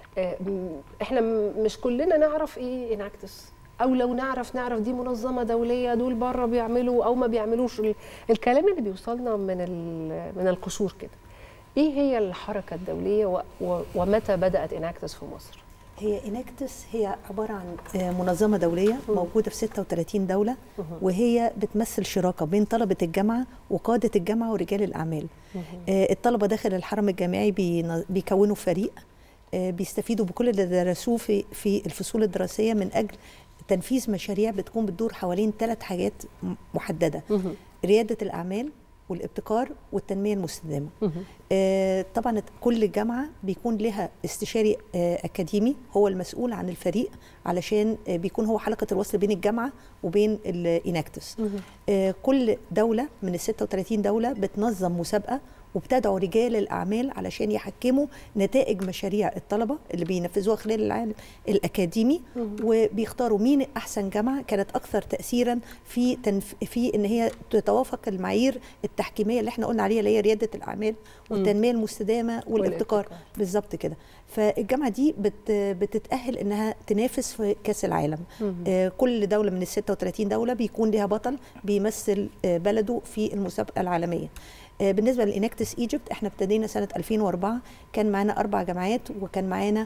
احنا مش كلنا نعرف ايه اناكتس او لو نعرف نعرف دي منظمه دوليه دول بره بيعملوا او ما بيعملوش الكلام اللي بيوصلنا من من القشور كده ايه هي الحركه الدوليه ومتى بدات اناكتس في مصر هي اناكتس هي عباره عن منظمه دوليه موجوده في 36 دوله وهي بتمثل شراكه بين طلبه الجامعه وقاده الجامعه ورجال الاعمال الطلبه داخل الحرم الجامعي بيكونوا فريق بيستفيدوا بكل اللي درسوه في في الفصول الدراسيه من اجل تنفيذ مشاريع بتكون بتدور حوالين ثلاث حاجات محدده رياده الاعمال والابتكار والتنميه المستدامه آه طبعا كل جامعه بيكون لها استشاري آه اكاديمي هو المسؤول عن الفريق علشان آه بيكون هو حلقه الوصل بين الجامعه وبين الاناكتس آه كل دوله من ال 36 دوله بتنظم مسابقه وبتدعو رجال الاعمال علشان يحكموا نتائج مشاريع الطلبه اللي بينفذوها خلال العام الاكاديمي وبيختاروا مين احسن جامعه كانت اكثر تاثيرا في تنف... في ان هي تتوافق المعايير التحكيميه اللي احنا قلنا عليها اللي هي رياده الاعمال والتنميه المستدامه والابتكار بالظبط كده فالجامعه دي بت... بتتاهل انها تنافس في كاس العالم آه كل دوله من ال 36 دوله بيكون لها بطل بيمثل آه بلده في المسابقه العالميه بالنسبه للانكتس ايجيبت احنا ابتدينا سنه 2004 كان معانا اربع جامعات وكان معانا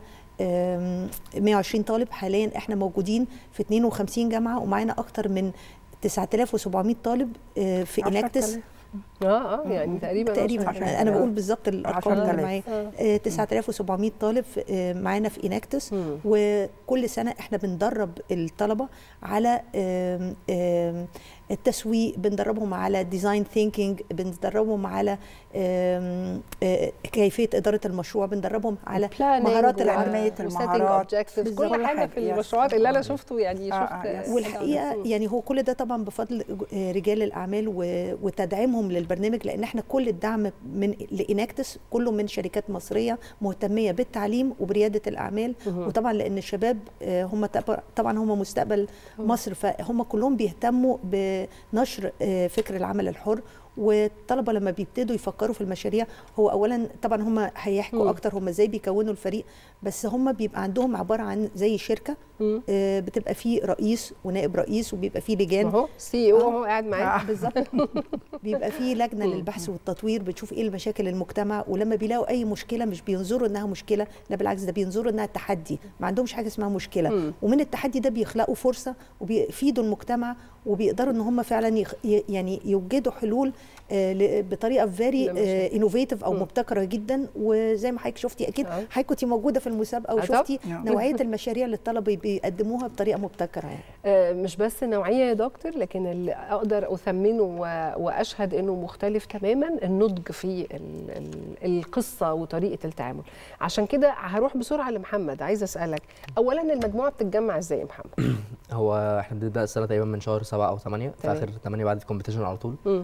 120 طالب حاليا احنا موجودين في 52 جامعه ومعانا اكتر من 9700 طالب في انكتس اه اه يعني تقريبا تقريبا انا بقول بالظبط الارقام اللي معايا آه 9700 طالب آه معانا في اناكتس وكل سنه احنا بندرب الطلبه على آه آه التسويق بندربهم على ديزاين ثينكينج بندربهم على آه كيفيه اداره المشروع بندربهم على مهارات العلميه المهارات كل حاجه في المشروعات اللي انا شفته يعني شفت آه والحقيقه يعني هو كل ده طبعا بفضل رجال الاعمال وتدعيمهم للبرنامج لان احنا كل الدعم من لاناكتس كله من شركات مصريه مهتميه بالتعليم وبرياده الاعمال وطبعا لان الشباب هم طبعا هم مستقبل مصر فهم كلهم بيهتموا بنشر فكر العمل الحر والطلبه لما بيبتدوا يفكروا في المشاريع هو اولا طبعا هم هيحكوا اكتر هم ازاي بيكونوا الفريق بس هم بيبقى عندهم عباره عن زي شركه آه بتبقى فيه رئيس ونائب رئيس وبيبقى فيه لجان اهو سي او اهو قاعد معايا آه بالظبط بيبقى فيه لجنه للبحث والتطوير بتشوف ايه المشاكل المجتمع ولما بيلاقوا اي مشكله مش بينظروا انها مشكله لا بالعكس ده بينظروا انها تحدي ما عندهمش حاجه اسمها مشكله مم. ومن التحدي ده بيخلقوا فرصه وبيفيدوا المجتمع وبيقدروا ان هم فعلا يخ... يعني يوجدوا حلول آه بطريقه فيري انوفيتيف او مبتكره جدا وزي ما حضرتك شفتي اكيد حضرتك كنتي موجوده في المسابقه وشفتي نوعيه المشاريع اللي الطلبه بيقدموها بطريقه مبتكره يعني. آه مش بس نوعيه يا دكتور لكن اللي اقدر اثمنه واشهد انه مختلف تماما النضج في ال ال القصه وطريقه التعامل عشان كده هروح بسرعه لمحمد عايزه اسالك اولا المجموعه بتتجمع ازاي يا محمد هو احنا بنبدا السنه تقريبا من شهر 7 او 8 في اخر 8 بعد الكومبيتيشن على طول آه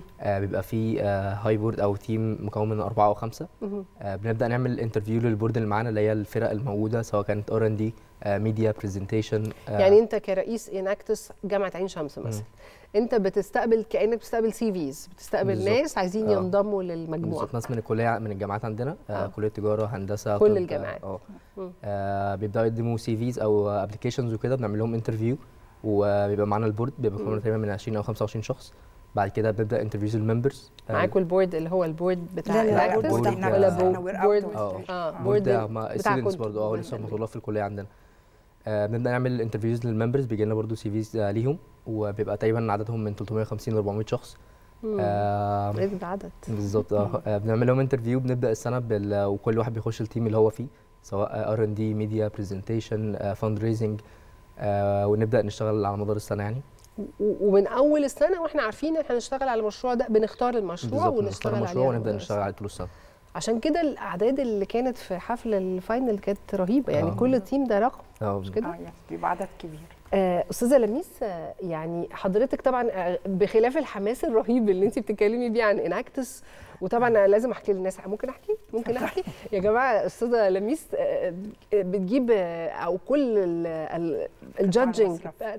بيبقى في هاي بورد او تيم مكون من اربعه او خمسه بنبدا نعمل انترفيو للبورد اللي معانا اللي هي الفرق الموجوده سواء كانت ار ان دي ميديا برزنتيشن يعني انت كرئيس اناكتس جامعه عين شمس مثلا انت بتستقبل كانك بتستقبل سي فيز بتستقبل بالزبط. ناس عايزين آه. ينضموا للمجموعه بالظبط ناس من الكليه من الجامعات عندنا آه. كليه تجاره هندسه كل الجامعات اه آه بيبداوا يقدموا سي فيز او ابلكيشنز وكده بنعمل لهم انترفيو وبيبقى معانا البورد بيبقى تقريبا من 20 او 25 شخص بعد كده بنبدا انترفيوز الممبرز معاكم البورد اللي هو البورد بتاع لا لا البورد ولا بورد اه بورد مع ستودنتس برضه اه لسه مطلوب في الكليه عندنا آه بنبدا نعمل انترفيوز للممبرز بيجي لنا برضه سي فيز آه ليهم وبيبقى تقريبا عددهم من 350 ل 400 شخص آه عدد بالظبط اه بنعمل لهم انترفيو بنبدا السنه بال... وكل واحد بيخش التيم اللي هو فيه سواء ار ان دي ميديا برزنتيشن فاند ريزنج ونبدا نشتغل على مدار السنه يعني ومن اول السنه واحنا عارفين ان احنا هنشتغل على المشروع ده بنختار المشروع ونشتغل عليه المشروع ونبدا نشتغل عليه طول السنه عشان كده الاعداد اللي كانت في حفل الفاينل كانت رهيبه يعني أوه. كل تيم ده رقم مش كده؟ اه يعني بيبقى عدد كبير آه استاذه لميس آه يعني حضرتك طبعا آه بخلاف الحماس الرهيب اللي انت بتتكلمي بيه عن اناكتس وطبعا انا لازم احكي للناس ممكن احكي ممكن احكي يا جماعه استاذه لميس بتجيب او كل الجادجنج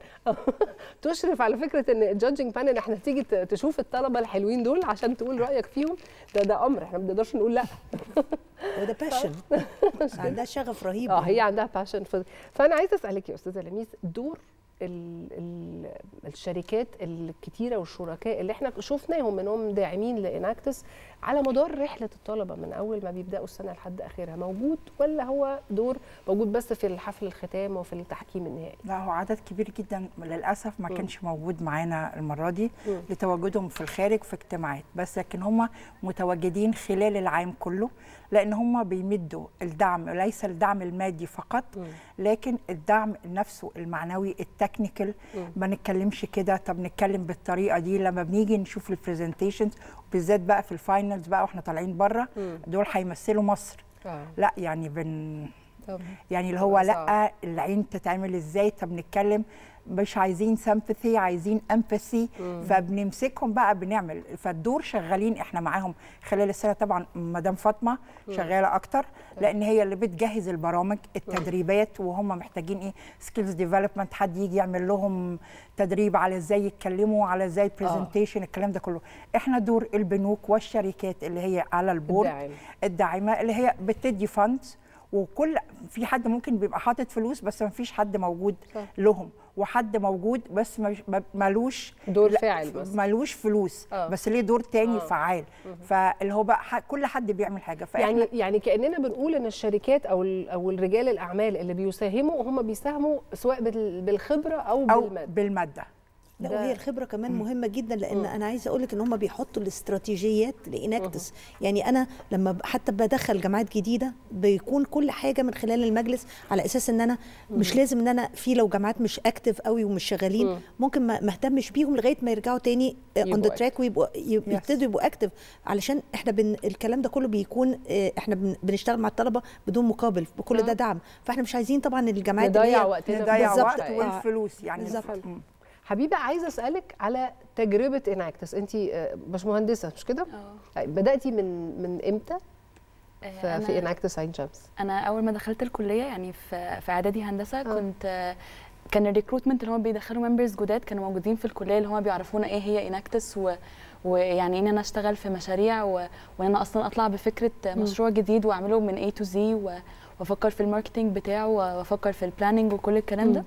تشرف على فكره ان الجادجنج بانل احنا تيجي تشوف الطلبه الحلوين دول عشان تقول رايك فيهم ده ده امر احنا ما بنقدرش نقول لا وده باشن عندها شغف رهيب اه هي عندها باشن فانا عايزه اسالك يا استاذه لميس دور ال ال الشركات الكتيره والشركاء اللي احنا شفناهم انهم داعمين لاناكتس على مدار رحله الطلبه من اول ما بيبداوا السنه لحد اخرها موجود ولا هو دور موجود بس في الحفل الختام وفي التحكيم النهائي؟ لا هو عدد كبير جدا للاسف ما كانش موجود معانا المره دي م. لتواجدهم في الخارج في اجتماعات بس لكن هم متواجدين خلال العام كله لان هم بيمدوا الدعم ليس الدعم المادي فقط م. لكن الدعم نفسه المعنوي التكنيكال ما نتكلمش كده طب نتكلم بالطريقه دي لما بنيجي نشوف البرزنتيشنز بالذات بقى في الفاينلز بقى واحنا طالعين بره دول هيمثلوا مصر آه. لا يعني بن يعني اللي هو لا العين تتعمل ازاي طب نتكلم مش عايزين سامباثي عايزين امباثي فبنمسكهم بقى بنعمل فالدور شغالين احنا معاهم خلال السنه طبعا مدام فاطمه شغاله اكتر لان هي اللي بتجهز البرامج التدريبات وهم محتاجين ايه سكيلز ديفلوبمنت حد يجي يعمل لهم تدريب على ازاي يتكلموا على ازاي برزنتيشن آه. الكلام ده كله احنا دور البنوك والشركات اللي هي على البورد الداعم. الداعمه اللي هي بتدي فاندز وكل في حد ممكن بيبقى حاطط فلوس بس ما فيش حد موجود صح. لهم وحد موجود بس ملوش دور فاعل بس ملوش فلوس أوه. بس ليه دور تاني أوه. فعال فاللي هو بقى كل حد بيعمل حاجه يعني يعني كاننا بنقول ان الشركات او او الرجال الاعمال اللي بيساهموا هم بيساهموا سواء بالخبره او, أو بالماده بالماده لا وهي الخبره كمان مهمه جدا لان م. انا عايزه اقول لك ان هم بيحطوا الاستراتيجيات لاناكتس يعني انا لما حتى بدخل جامعات جديده بيكون كل حاجه من خلال المجلس على اساس ان انا م. مش لازم ان انا في لو جامعات مش اكتف قوي ومش شغالين م. ممكن ما اهتمش بيهم لغايه ما يرجعوا تاني اون ذا تراك ويبقوا يبتدوا يبقوا اكتف علشان احنا بن الكلام ده كله بيكون احنا بن بنشتغل مع الطلبه بدون مقابل بكل ده دعم فاحنا مش عايزين طبعا الجامعات نضيع وقتنا نضيع وقت والفلوس يعني بالظبط حبيبه عايزه اسالك على تجربه اناكتس انت باشمهندسه مش كده اه بداتي من من امتى في, في اناكتس عين شمس انا اول ما دخلت الكليه يعني في في اعدادي هندسه أوه. كنت كان الريكروتمنت اللي هم بيدخلوا ممبرز جداد كانوا موجودين في الكليه اللي هم بيعرفونا ايه هي اناكتس و ويعني ان انا اشتغل في مشاريع و... وان انا اصلا اطلع بفكره مشروع م. جديد واعمله من A to Z و... وافكر في الماركتنج بتاعه وافكر في البلاننج وكل الكلام م. ده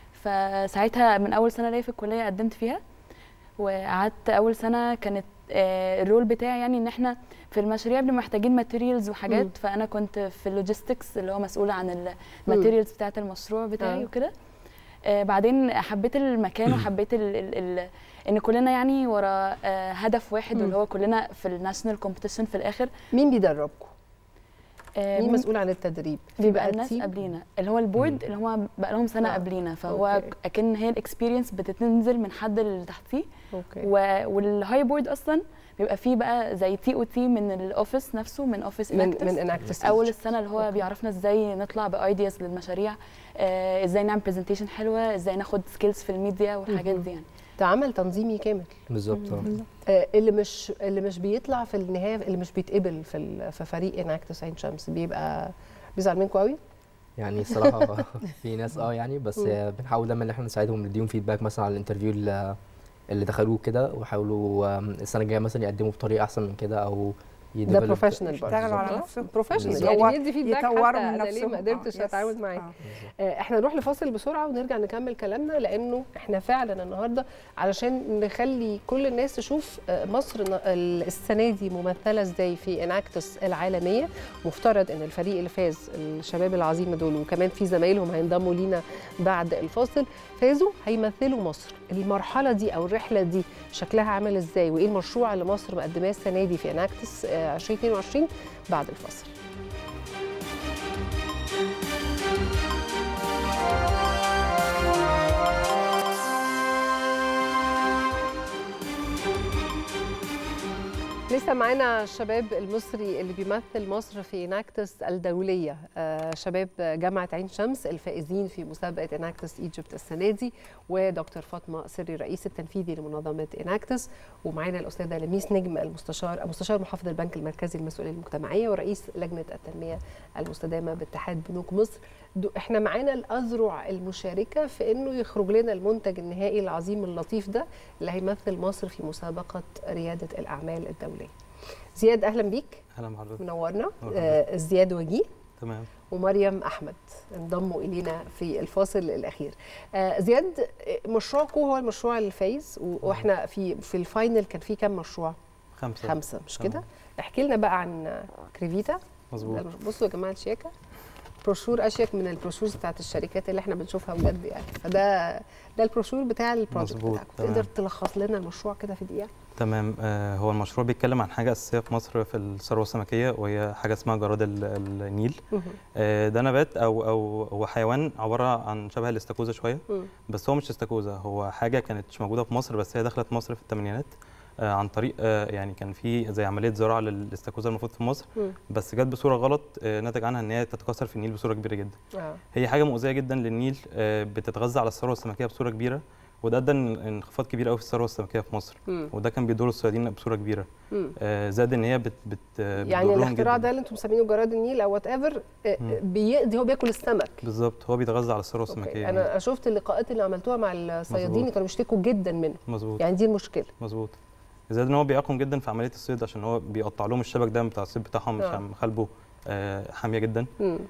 فساعتها من اول سنه ليا في الكليه قدمت فيها وقعدت اول سنه كانت الرول بتاعي يعني ان احنا في المشاريع بنبقى محتاجين ماتيريالز وحاجات م. فانا كنت في اللوجيستكس اللي هو مسؤوله عن الماتيريالز بتاعه المشروع بتاعي وكده آه بعدين حبيت المكان وحبيت ال ال ال ان كلنا يعني ورا آه هدف واحد واللي هو كلنا في الناشونال كومبيتيشن في الاخر مين بيدربكم آه مين مسؤول عن التدريب في بقى الناس قبلينا اللي هو البورد اللي هو بقى لهم سنه آه. قبلينا فهو أوكي. اكن هي الاكسبيرينس بتنزل من حد اللي تحتيه والهاي بورد اصلا بيبقى فيه بقى زي تي او تي من الاوفيس نفسه من اوفيس من من اناكتس اول السنه اللي هو بيعرفنا ازاي نطلع بايدياز للمشاريع آه ازاي نعمل برزنتيشن حلوه ازاي ناخد سكيلز في الميديا والحاجات دي يعني ده عمل تنظيمي كامل بالظبط آه اللي مش اللي مش بيطلع في النهايه اللي مش بيتقبل في في فريق اناكتس عين شمس بيبقى بيزعل منكم قوي يعني الصراحه في ناس اه يعني بس بنحاول دايما ان احنا نساعدهم نديهم فيدباك مثلا على الانترفيو اللي, اللي دخلوه كده وحاولوا السنه الجايه مثلا يقدموا بطريقه احسن من كده او ده بروفيشنال يشتغلوا على نفسهم بروفيشنال يعني يدي فيدباك يطوروا حتى من انا ليه ما قدرتش اتعامل معاه آه. احنا نروح لفاصل بسرعه ونرجع نكمل كلامنا لانه احنا فعلا النهارده علشان نخلي كل الناس تشوف مصر السنه دي ممثله ازاي في اناكتس العالميه مفترض ان الفريق اللي فاز الشباب العظيم دول وكمان في زمايلهم هينضموا لينا بعد الفاصل فازوا هيمثلوا مصر المرحله دي او الرحله دي شكلها عامل ازاي وايه المشروع اللي مصر مقدماه السنه دي في اناكتس 2022 بعد الفاصل لسه معانا الشباب المصري اللي بيمثل مصر في اناكتس الدوليه آه شباب جامعه عين شمس الفائزين في مسابقه اناكتس ايجيبت السنه دي ودكتور فاطمه سري الرئيس التنفيذي لمنظمه اناكتس ومعانا الاستاذه لميس نجم المستشار مستشار محافظ البنك المركزي للمسؤوليه المجتمعيه ورئيس لجنه التنميه المستدامه باتحاد بنوك مصر احنا معانا الاذرع المشاركه في انه يخرج لنا المنتج النهائي العظيم اللطيف ده اللي هيمثل مصر في مسابقه رياده الاعمال الدوليه. زياد اهلا بيك. اهلا بحضرتك. منورنا آه زياد وجيه. تمام. ومريم احمد انضموا الينا في الفاصل الاخير. آه زياد مشروعكم هو المشروع الفايز واحنا في في الفاينل كان في كام مشروع؟ خمسه خمسه مش كده؟ احكي لنا بقى عن كريفيتا. مظبوط. بصوا يا جماعه الشياكه بروشور اشيك من البروشورز بتاعت الشركات اللي احنا بنشوفها بجد يعني فده ده البروشور بتاع البروجكت بتاعكم تقدر تلخص لنا المشروع كده في دقيقه تمام آه هو المشروع بيتكلم عن حاجه اساسيه في مصر في الثروه السمكيه وهي حاجه اسمها جراد النيل آه ده نبات او او هو حيوان عباره عن شبه الاستاكوزا شويه بس هو مش استاكوزا هو حاجه كانت مش موجوده في مصر بس هي دخلت مصر في الثمانينات آه عن طريق آه يعني كان في زي عمليه زراعه للاستاكوزا المفروض في مصر م. بس جت بصوره غلط آه نتج عنها ان هي تتكاثر في النيل بصوره كبيره جدا آه. هي حاجه مؤذيه جدا للنيل آه بتتغذى على الثروه السمكيه بصوره كبيره وده ادى انخفاض كبير قوي في الثروه السمكيه في مصر م. وده كان بيضر الصيادين بصوره كبيره آه زاد ان هي بت بت يعني الاختراع ده اللي انتم مسمينه جراد النيل او وات ايفر بيقضي هو بياكل السمك بالظبط هو بيتغذى على الثروه السمكيه انا شفت اللقاءات اللي عملتوها مع الصيادين كانوا بيشتكوا جدا منه مظبوط يعني دي المشكله مظبوط زائد ان هو بيعاقم جدا في عمليه الصيد عشان هو بيقطع لهم الشبك ده بتاع الصيد بتاعهم مش مخالبه آه حاميه جدا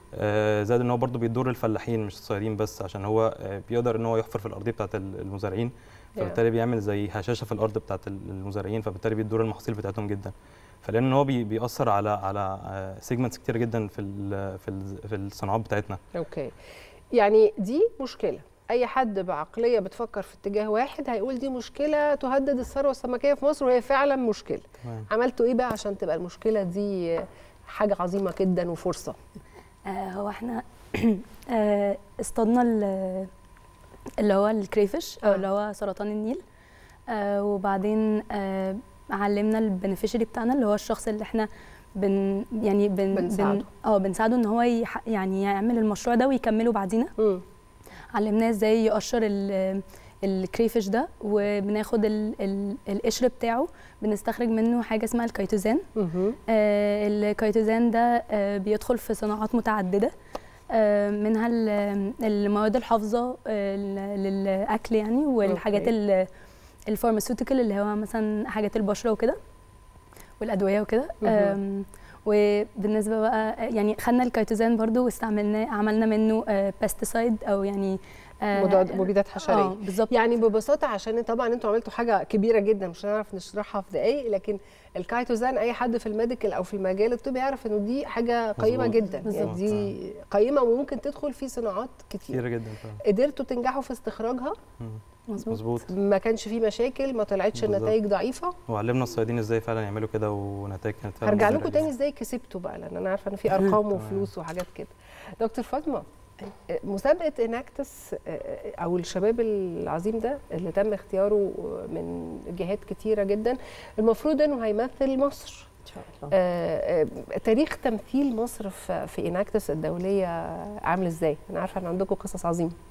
آه زائد ان هو برده بيضر الفلاحين مش الصيادين بس عشان هو آه بيقدر ان هو يحفر في الارضيه بتاعه المزارعين فبالتالي بيعمل زي هشاشه في الارض بتاعه المزارعين فبالتالي بيضر المحاصيل بتاعتهم جدا فلان هو بي بيأثر على على سيجمنتس كتير جدا في ال في ال في الصناعات بتاعتنا اوكي يعني دي مشكله اي حد بعقليه بتفكر في اتجاه واحد هيقول دي مشكله تهدد الثروه السمكيه في مصر وهي فعلا مشكله مم. عملتوا ايه بقى عشان تبقى المشكله دي حاجه عظيمه جدا وفرصه آه هو احنا آه اصطادنا اللي هو الكريفش او اللي هو سرطان النيل آه وبعدين آه علمنا البنفيشري بتاعنا اللي هو الشخص اللي احنا بن يعني بن بنساعده اه بنساعده ان هو يعني يعمل المشروع ده ويكمله بعدينا م. علمناه ازاي يقشر الكريفش ده وبناخد القشر بتاعه بنستخرج منه حاجه اسمها الكيتوزان آه الكيتوزان ده آه بيدخل في صناعات متعدده آه منها المواد الحافظه آه للاكل يعني والحاجات الفارماسيوتيكال اللي هو مثلا حاجات البشره وكده والادويه وكده وبالنسبه بقى يعني خدنا الكيتوزان برضو واستعملناه عملنا منه بيستيسايد او يعني مبيدات حشريه اه بالظبط يعني ببساطه عشان طبعا انتوا عملتوا حاجه كبيره جدا مش هنعرف نشرحها في دقائق لكن الكايتوزان اي حد في الميديكال او في المجال الطبي يعرف انه دي حاجه قيمه مزبوط. جدا بالظبط. يعني دي قيمه وممكن تدخل في صناعات كتير كتير جدا فعلا قدرتوا تنجحوا في استخراجها مظبوط مظبوط ما كانش في مشاكل ما طلعتش بالظبط. النتائج ضعيفه وعلمنا الصيادين ازاي فعلا يعملوا كده ونتائج كانت فعلا هرجع مبهرة لكم جداً. تاني ازاي كسبتوا بقى لان انا عارفه ان في ارقام وفلوس وحاجات كده دكتور فاطمه مسابقه اناكتس او الشباب العظيم ده اللي تم اختياره من جهات كتيره جدا المفروض انه هيمثل مصر ان شاء الله آه، آه، تاريخ تمثيل مصر في في اناكتس الدوليه عامل ازاي؟ انا عارفه ان عندكم قصص عظيمه.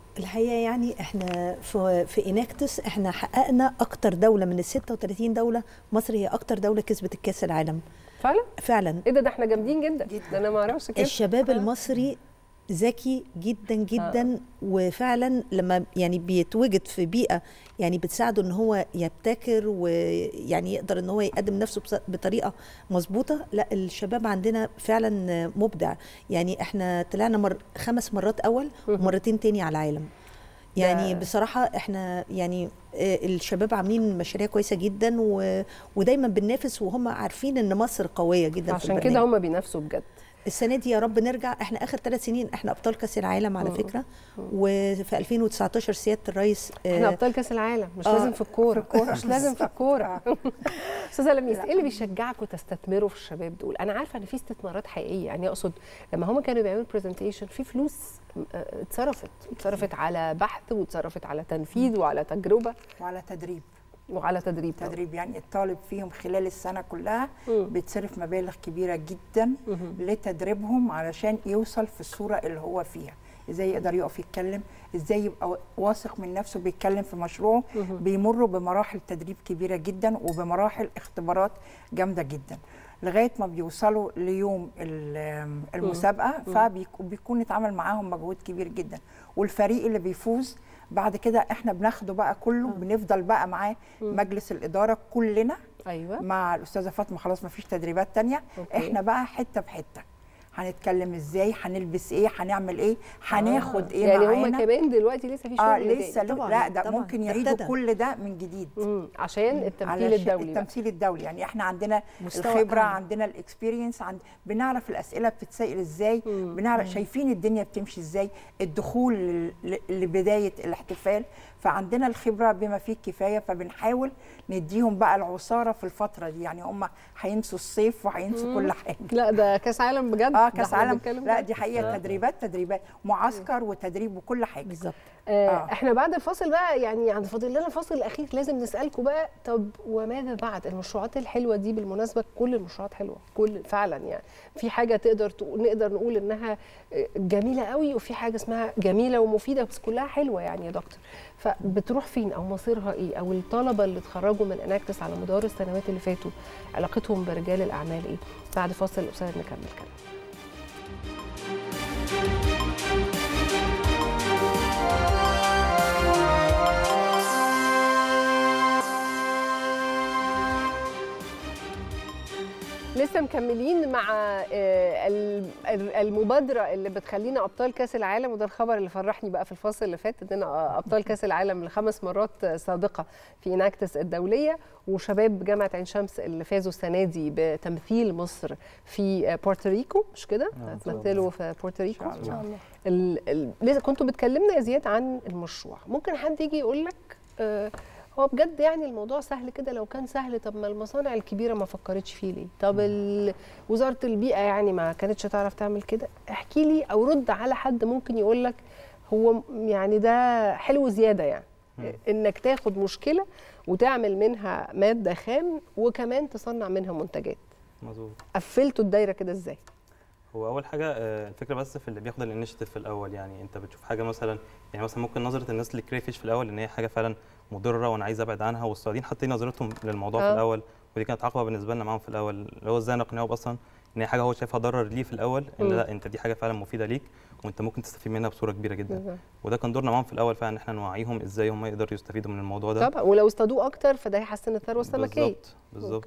الحقيقه يعني احنا في في اناكتس احنا حققنا اكتر دوله من ال 36 دوله مصر هي اكتر دوله كسبت الكاس العالم فعلا فعلا ايه ده ده احنا جامدين جدا جدا انا ما اعرفش كده الشباب المصري ذكي جدا جدا آه. وفعلا لما يعني بيتوجد في بيئه يعني بتساعده ان هو يبتكر ويعني يقدر ان هو يقدم نفسه بطريقه مظبوطه لا الشباب عندنا فعلا مبدع يعني احنا طلعنا مر خمس مرات اول ومرتين تاني على العالم يعني بصراحة احنا يعني الشباب عاملين مشاريع كويسة جدا و... ودايما بننافس وهم عارفين ان مصر قوية جدا عشان كده هم بينافسوا بجد السنه دي يا رب نرجع احنا اخر ثلاث سنين احنا ابطال كاس العالم على فكره وفي 2019 سياده الرئيس احنا ابطال كاس العالم مش آه لازم في الكوره مش لازم في الكوره استاذه لميس ايه اللي بيشجعكم تستثمروا في الشباب دول انا عارفه ان في استثمارات حقيقيه يعني اقصد لما هم كانوا بيعملوا برزنتيشن في فلوس اتصرفت اتصرفت على بحث واتصرفت على تنفيذ وعلى تجربه وعلى تدريب وعلى تدريب تدريب يعني الطالب فيهم خلال السنه كلها بيتصرف مبالغ كبيره جدا لتدريبهم علشان يوصل في الصوره اللي هو فيها ازاي يقدر يقف يتكلم ازاي يبقى واثق من نفسه بيتكلم في مشروعه بيمروا بمراحل تدريب كبيره جدا وبمراحل اختبارات جامده جدا لغايه ما بيوصلوا ليوم المسابقه فبيكون اتعمل معاهم مجهود كبير جدا والفريق اللي بيفوز بعد كده احنا بناخده بقى كله م. بنفضل بقى معاه مجلس الاداره كلنا ايوه مع الاستاذه فاطمه خلاص ما فيش تدريبات تانية أوكي. احنا بقى حته بحته هنتكلم ازاي هنلبس ايه هنعمل ايه هناخد آه. ايه يعني معانا يعني هم كمان دلوقتي لسه في شغل اه لسه طبعًا لا ده طبعًا ممكن يعيدوا كل ده من جديد مم. عشان التمثيل الدولي التمثيل الدولي يعني احنا عندنا الخبره عام. عندنا الاكسبيرينس عند بنعرف الاسئله بتتسال ازاي مم. بنعرف مم. شايفين الدنيا بتمشي ازاي الدخول لبدايه الاحتفال فعندنا الخبره بما فيه الكفايه فبنحاول نديهم بقى العصاره في الفتره دي يعني هم هينسوا الصيف وهينسوا كل حاجه لا ده كاس عالم بجد اه كاس عالم لا دي حقيقه تدريبات تدريبات معسكر وتدريب وكل حاجه بالظبط آه, آه احنا بعد الفاصل بقى يعني عند فاضل لنا الفاصل الاخير لازم نسالكم بقى طب وماذا بعد المشروعات الحلوه دي بالمناسبه كل المشروعات حلوه كل فعلا يعني في حاجه تقدر تقول نقدر نقول انها جميله قوي وفي حاجه اسمها جميله ومفيده بس كلها حلوه يعني يا دكتور فبتروح فين او مصيرها ايه او الطلبه اللي اتخرجوا من اناكتس على مدار السنوات اللي فاتوا علاقتهم برجال الاعمال ايه بعد فاصل قصير نكمل كلام لسه مكملين مع المبادره اللي بتخلينا ابطال كاس العالم وده الخبر اللي فرحني بقى في الفاصل اللي فات اننا ابطال كاس العالم لخمس مرات سابقه في اناكتس الدوليه وشباب جامعه عين شمس اللي فازوا السنه دي بتمثيل مصر في بورتوريكو مش كده؟ هتمثلوا في بورتوريكو ان شاء الله لسه كنتوا بتكلمنا يا زياد عن المشروع ممكن حد يجي يقول لك آه هو بجد يعني الموضوع سهل كده لو كان سهل طب ما المصانع الكبيره ما فكرتش فيه ليه طب وزاره البيئه يعني ما كانتش تعرف تعمل كده احكي لي او رد على حد ممكن يقول لك هو يعني ده حلو زياده يعني م. انك تاخد مشكله وتعمل منها ماده خام وكمان تصنع منها منتجات مظبوط قفلتوا الدايره كده ازاي هو اول حاجه الفكره بس في اللي بياخد الانيشيتيف في الاول يعني انت بتشوف حاجه مثلا يعني مثلا ممكن نظره الناس للكريفيش في الاول ان هي حاجه فعلا مضره وانا عايز ابعد عنها والصيادين حاطين نظرتهم للموضوع أه. في الاول ودي كانت عقبه بالنسبه لنا معاهم في الاول اللي هو ازاي نقنعه اصلا ان هي حاجه هو شايفها ضرر ليه في الاول ان م. لا انت دي حاجه فعلا مفيده ليك وانت ممكن تستفيد منها بصوره كبيره جدا مم. وده كان دورنا معاهم في الاول فعلا ان احنا نوعيهم ازاي هم يقدروا يستفيدوا من الموضوع ده طبعا ولو اصطادوه اكتر فده هيحسن الثروه السمكيه بالظبط بالظبط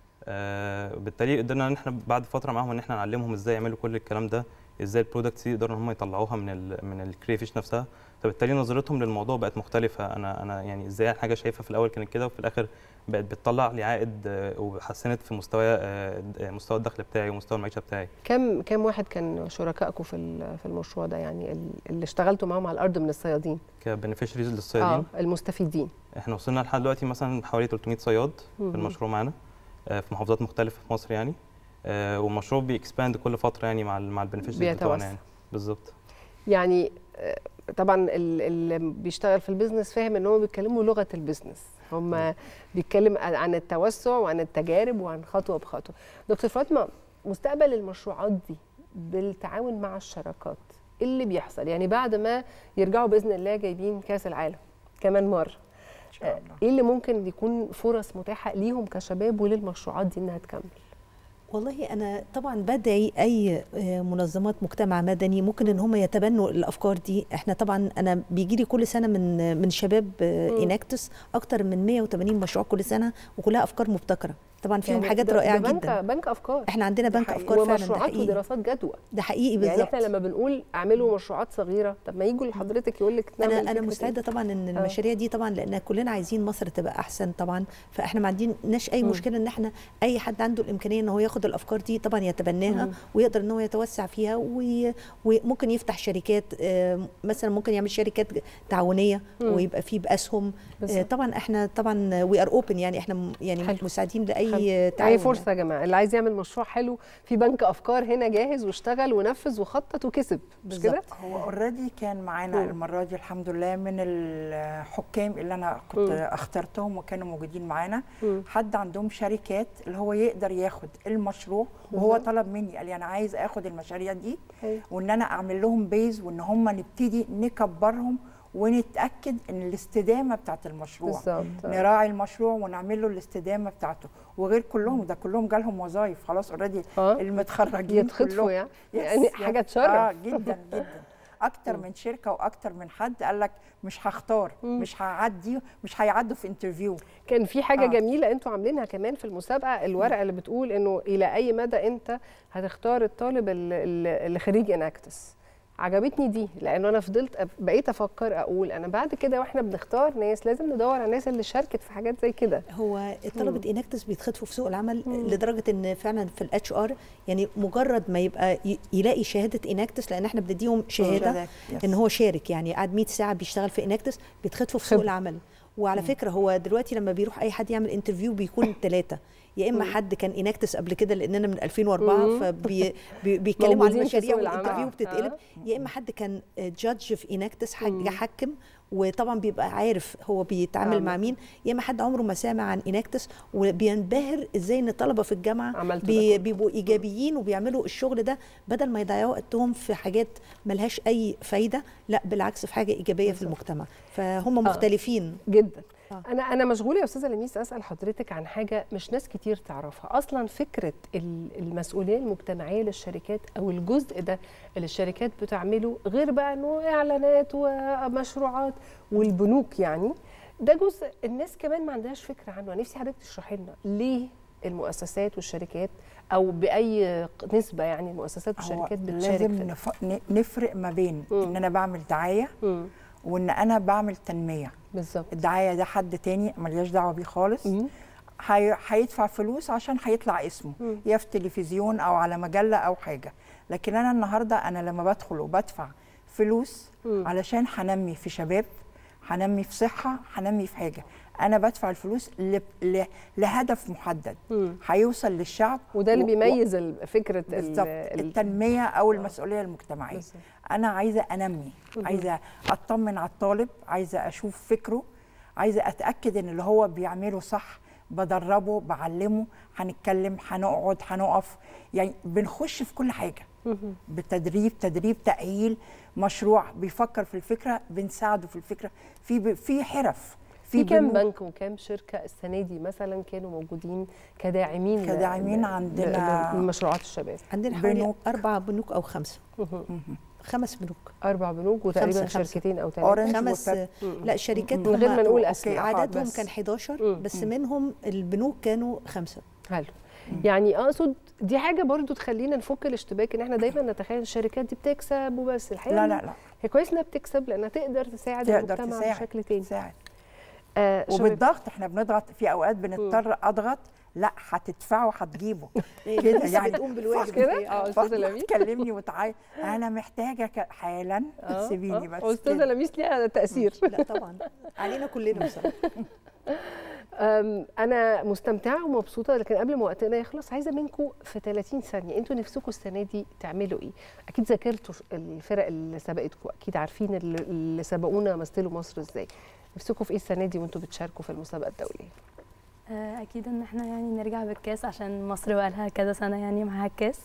آه بالتالي قدرنا ان احنا بعد فتره معاهم ان احنا نعلمهم ازاي يعملوا كل الكلام ده ازاي البرودكتس يقدروا ان هم يطلعوها من ال من الكريفيش نفسها فبالتالي نظرتهم للموضوع بقت مختلفه انا انا يعني ازاي حاجه شايفها في الاول كانت كده وفي الاخر بقت بتطلع لي عائد وحسنت في مستوى مستوى الدخل بتاعي ومستوى المعيشه بتاعي كم كم واحد كان شركائكم في في المشروع ده يعني اللي اشتغلتوا معاهم على الارض من الصيادين كبنفيشريز للصيادين اه المستفيدين احنا وصلنا لحد دلوقتي مثلا حوالي 300 صياد في المشروع معانا في محافظات مختلفه في مصر يعني والمشروع بيكسباند كل فتره يعني مع مع البنفيشريز بتوعنا يعني بالظبط يعني طبعا اللي بيشتغل في البيزنس فاهم ان هم بيتكلموا لغه البيزنس هم بيتكلم عن التوسع وعن التجارب وعن خطوه بخطوه دكتور فاطمه مستقبل المشروعات دي بالتعاون مع الشراكات اللي بيحصل يعني بعد ما يرجعوا باذن الله جايبين كاس العالم كمان مره ايه اللي ممكن يكون فرص متاحه ليهم كشباب وللمشروعات دي انها تكمل والله انا طبعا بدعي اي منظمات مجتمع مدني ممكن ان هم يتبنوا الافكار دي احنا طبعا انا بيجي لي كل سنه من من شباب اناكتس اكتر من 180 مشروع كل سنه وكلها افكار مبتكره طبعا فيهم يعني حاجات رائعه بنك جدا بنك افكار احنا عندنا بنك افكار فعلا ومشروعات ودراسات جدوى ده حقيقي بالظبط يعني احنا لما بنقول اعملوا مشروعات صغيره طب ما يجوا لحضرتك يقول لك انا انا مستعده طبعا ان المشاريع دي طبعا لان كلنا عايزين مصر تبقى احسن طبعا فاحنا ما عندناش اي م. مشكله ان احنا اي حد عنده الامكانيه ان هو ياخد الافكار دي طبعا يتبناها م. ويقدر ان هو يتوسع فيها وممكن يفتح شركات مثلا ممكن يعمل شركات تعاونيه م. ويبقى فيه باسهم بالزبط. طبعا احنا طبعا وي ار اوبن يعني احنا يعني حلو. مساعدين لاي تعاون فرصه يا جماعه اللي عايز يعمل مشروع حلو في بنك افكار هنا جاهز واشتغل ونفذ وخطط وكسب مش كده هو اوريدي كان معانا المره دي الحمد لله من الحكام اللي انا كنت م. اخترتهم وكانوا موجودين معانا حد عندهم شركات اللي هو يقدر ياخد المشروع وهو طلب مني قال لي انا عايز اخد المشاريع دي وان انا اعمل لهم بيز وان هم نبتدي نكبرهم ونتاكد ان الاستدامه بتاعت المشروع بالزبط. نراعي المشروع ونعمل له الاستدامه بتاعته وغير كلهم ده كلهم جالهم وظايف خلاص اوريدي المتخرجين يتخطفوا يعني يعني حاجه تشرف اه جدا جدا اكتر من شركه واكتر من حد قال لك مش هختار مم. مش هعدي مش هيعدوا في انترفيو كان في حاجه آه. جميله انتوا عاملينها كمان في المسابقه الورقه اللي بتقول انه الى اي مدى انت هتختار الطالب اللي خريج اناكتس عجبتني دي لانه انا فضلت بقيت افكر اقول انا بعد كده واحنا بنختار ناس لازم ندور على الناس اللي شاركت في حاجات زي كده هو طلبه اناكتس بيتخطفوا في سوق العمل مم. لدرجه ان فعلا في الاتش ار يعني مجرد ما يبقى يلاقي شهاده اناكتس لان احنا بنديهم شهاده ان هو شارك يعني قعد 100 ساعه بيشتغل في اناكتس بيتخطفوا في سوق العمل وعلى مم. فكره هو دلوقتي لما بيروح اي حد يعمل انترفيو بيكون ثلاثه يا اما حد كان اناكتس قبل كده لاننا من 2004 فبيتكلموا عن المشاريع والانترفيو بتتقلب يا اما حد كان جادج في اناكتس حكم وطبعا بيبقى عارف هو بيتعامل مع مين يا اما حد عمره ما سامع عن اناكتس وبينبهر ازاي ان الطلبه في الجامعه بي بيبقوا ايجابيين وبيعملوا الشغل ده بدل ما يضيعوا وقتهم في حاجات ملهاش اي فايده لا بالعكس في حاجه ايجابيه في المجتمع فهم مختلفين آه. جدا آه. انا انا مشغوله يا استاذه لميس اسال حضرتك عن حاجه مش ناس كتير تعرفها اصلا فكره المسؤوليه المجتمعيه للشركات او الجزء ده اللي الشركات بتعمله غير بقى انه اعلانات ومشروعات والبنوك يعني ده جزء الناس كمان ما عندهاش فكره عنه نفسي حضرتك تشرحي لنا ليه المؤسسات والشركات او باي نسبه يعني المؤسسات والشركات بتشارك لازم نف... نفرق ما بين م. ان انا بعمل دعايه م. وان انا بعمل تنميه بالظبط الدعايه ده حد تاني ملياش دعوه بيه خالص هيدفع فلوس عشان هيطلع اسمه مم. يا في تلفزيون او على مجله او حاجه لكن انا النهارده انا لما بدخل وبدفع فلوس مم. علشان هنمي في شباب هنمي في صحه هنمي في حاجه انا بدفع الفلوس ل... ل... لهدف محدد هيوصل للشعب وده اللي بيميز و... فكره بالظبط التنميه او المسؤوليه المجتمعيه بالزبط. انا عايزه انمي مم. عايزه اطمن على الطالب عايزه اشوف فكره عايزه اتاكد ان اللي هو بيعمله صح بدربه بعلمه هنتكلم هنقعد هنقف يعني بنخش في كل حاجه بالتدريب تدريب تاهيل مشروع بيفكر في الفكره بنساعده في الفكره في في حرف في كام بنك وكام شركه السنه دي مثلا كانوا موجودين كداعمين كداعمين عندنا لمشروعات الشباب عندنا حوالي بنوك اربع بنوك او خمسه خمس بنوك اربع بنوك وتقريبا شركتين او ثلاثه خمس لا الشركات من غير ما نقول اسماء عددهم كان 11 بس منهم البنوك كانوا خمسه حلو يعني اقصد دي حاجه برضو تخلينا نفك الاشتباك ان احنا دايما نتخيل الشركات دي بتكسب وبس الحقيقه لا لا لا هي كويس انها بتكسب لانها تقدر تساعد تقدر المجتمع تساعد بشكل تاني تساعد آه وبالضغط احنا بنضغط في اوقات بنضطر اضغط لا هتدفعه هتجيبه كده يعني تقوم بالواجب كده اه استاذه لميس تكلمني وتعايز انا محتاجه حالا سيبيني بس استاذه لميس ليها تاثير لا طبعا علينا كلنا بصراحه انا مستمتعه ومبسوطه لكن قبل ما وقتنا يخلص عايزه منكم في 30 ثانيه انتوا نفسكم السنه دي تعملوا ايه اكيد ذاكرتوا الفرق اللي سبقتكم اكيد عارفين اللي سبقونا مثلوا مصر ازاي نفسكم في ايه السنه دي وانتوا بتشاركوا في المسابقه الدوليه اكيد ان احنا يعني نرجع بالكاس عشان مصر بقى لها كذا سنه يعني معاها الكاس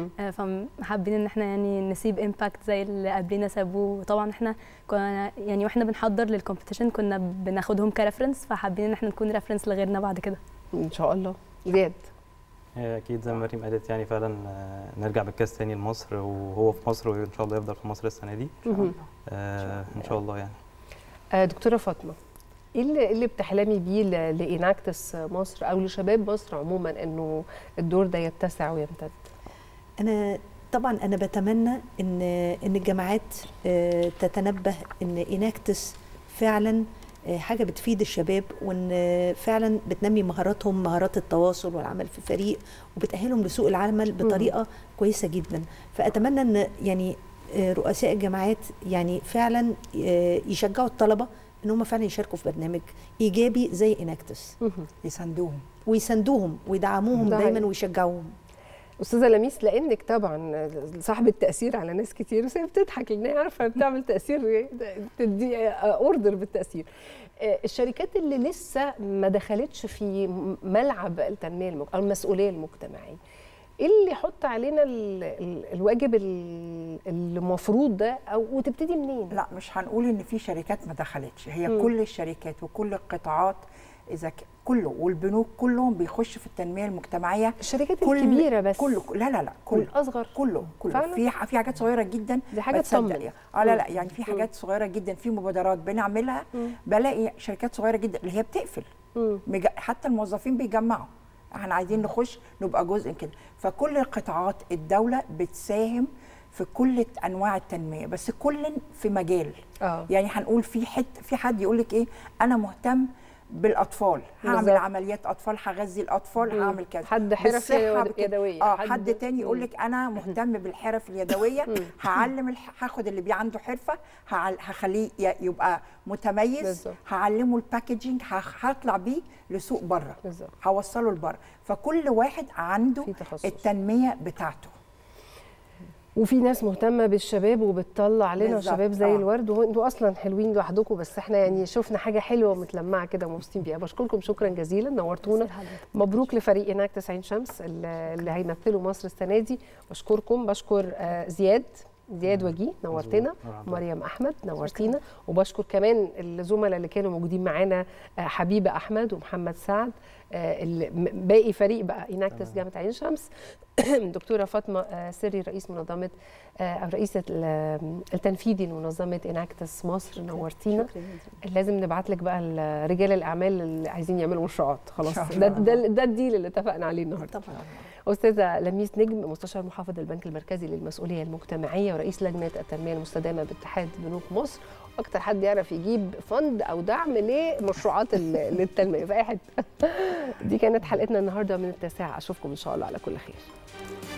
فحابين ان احنا يعني نسيب امباكت زي اللي قبلنا سابوه وطبعا احنا كنا يعني واحنا بنحضر للكومبيتيشن كنا بناخدهم كريفرنس فحابين ان احنا نكون ريفرنس لغيرنا بعد كده ان شاء الله زياد اكيد زي ما مريم قالت يعني فعلا نرجع بالكاس تاني لمصر وهو في مصر وان شاء الله يفضل في مصر السنه دي آه ان شاء الله يعني دكتوره فاطمه ايه اللي, اللي بتحلمي بيه لاناكتس مصر او لشباب مصر عموما انه الدور ده يتسع ويمتد انا طبعا انا بتمنى ان ان الجامعات تتنبه ان اناكتس فعلا حاجه بتفيد الشباب وان فعلا بتنمي مهاراتهم مهارات التواصل والعمل في فريق وبتاهلهم لسوق العمل بطريقه م. كويسه جدا فاتمنى ان يعني رؤساء الجامعات يعني فعلا يشجعوا الطلبه ان هم فعلا يشاركوا في برنامج ايجابي زي اناكتس يساندوهم ويساندوهم ويدعموهم دايما ويشجعوهم استاذه لميس لانك طبعا صاحبه تاثير على ناس كتير بس هي بتضحك لان هي عارفه بتعمل تاثير تدي اوردر بالتاثير الشركات اللي لسه ما دخلتش في ملعب التنميه المج... او المسؤوليه المجتمعيه ايه اللي يحط علينا ال ال الواجب المفروض ده او وتبتدي منين لا مش هنقول ان في شركات ما دخلتش هي م. كل الشركات وكل القطاعات اذا كله والبنوك كلهم بيخشوا في التنميه المجتمعيه الشركات الكبيره بس كله لا لا لا كله والاصغر كله كله في في حاجات صغيره جدا دي حاجه تصدق اه لا لا يعني في حاجات صغيره جدا في مبادرات بنعملها م. بلاقي شركات صغيره جدا اللي هي بتقفل مج... حتى الموظفين بيجمعوا احنا عايزين نخش نبقى جزء كده فكل قطاعات الدوله بتساهم في كل انواع التنميه بس كل في مجال أوه. يعني هنقول في حت في حد يقول لك ايه انا مهتم بالاطفال هعمل بالزبط. عمليات اطفال هغذي الاطفال هعمل كذا حد حرف يدويه اه حد, حد تاني يقول لك انا مهتم بالحرف اليدويه هعلم الح... هاخد اللي بي عنده حرفه هعل... هخليه يبقى متميز بالزبط. هعلمه الباكجينج هطلع بيه لسوق بره هوصله لبره فكل واحد عنده التنميه بتاعته وفي ناس مهتمه بالشباب وبتطلع لنا شباب زي آه. الورد وانتوا اصلا حلوين لوحدكم بس احنا يعني شفنا حاجه حلوه ومتلمعه كده ومبسوطين بيها بشكركم شكرا جزيلا نورتونا مبروك لفريق هناك 90 شمس اللي هيمثلوا مصر السنه دي بشكركم بشكر زياد زياد وجيه نورتنا مريم احمد نورتينا وبشكر كمان الزملاء اللي كانوا موجودين معانا حبيبه احمد ومحمد سعد باقي فريق بقى اناكتس جامعه عين شمس دكتوره فاطمه سري رئيس منظمه او رئيسه التنفيذي لمنظمه اناكتس مصر نورتينا لازم نبعت لك بقى رجال الاعمال اللي عايزين يعملوا مشروعات خلاص ده ده, ده الديل اللي اتفقنا عليه النهارده طبعا استاذه لميس نجم مستشار محافظ البنك المركزي للمسؤوليه المجتمعيه ورئيس لجنه التنميه المستدامه باتحاد بنوك مصر اكتر حد يعرف يجيب فند او دعم لمشروعات للتنميه في اي حته دي كانت حلقتنا النهارده من التاسعه اشوفكم ان شاء الله على كل خير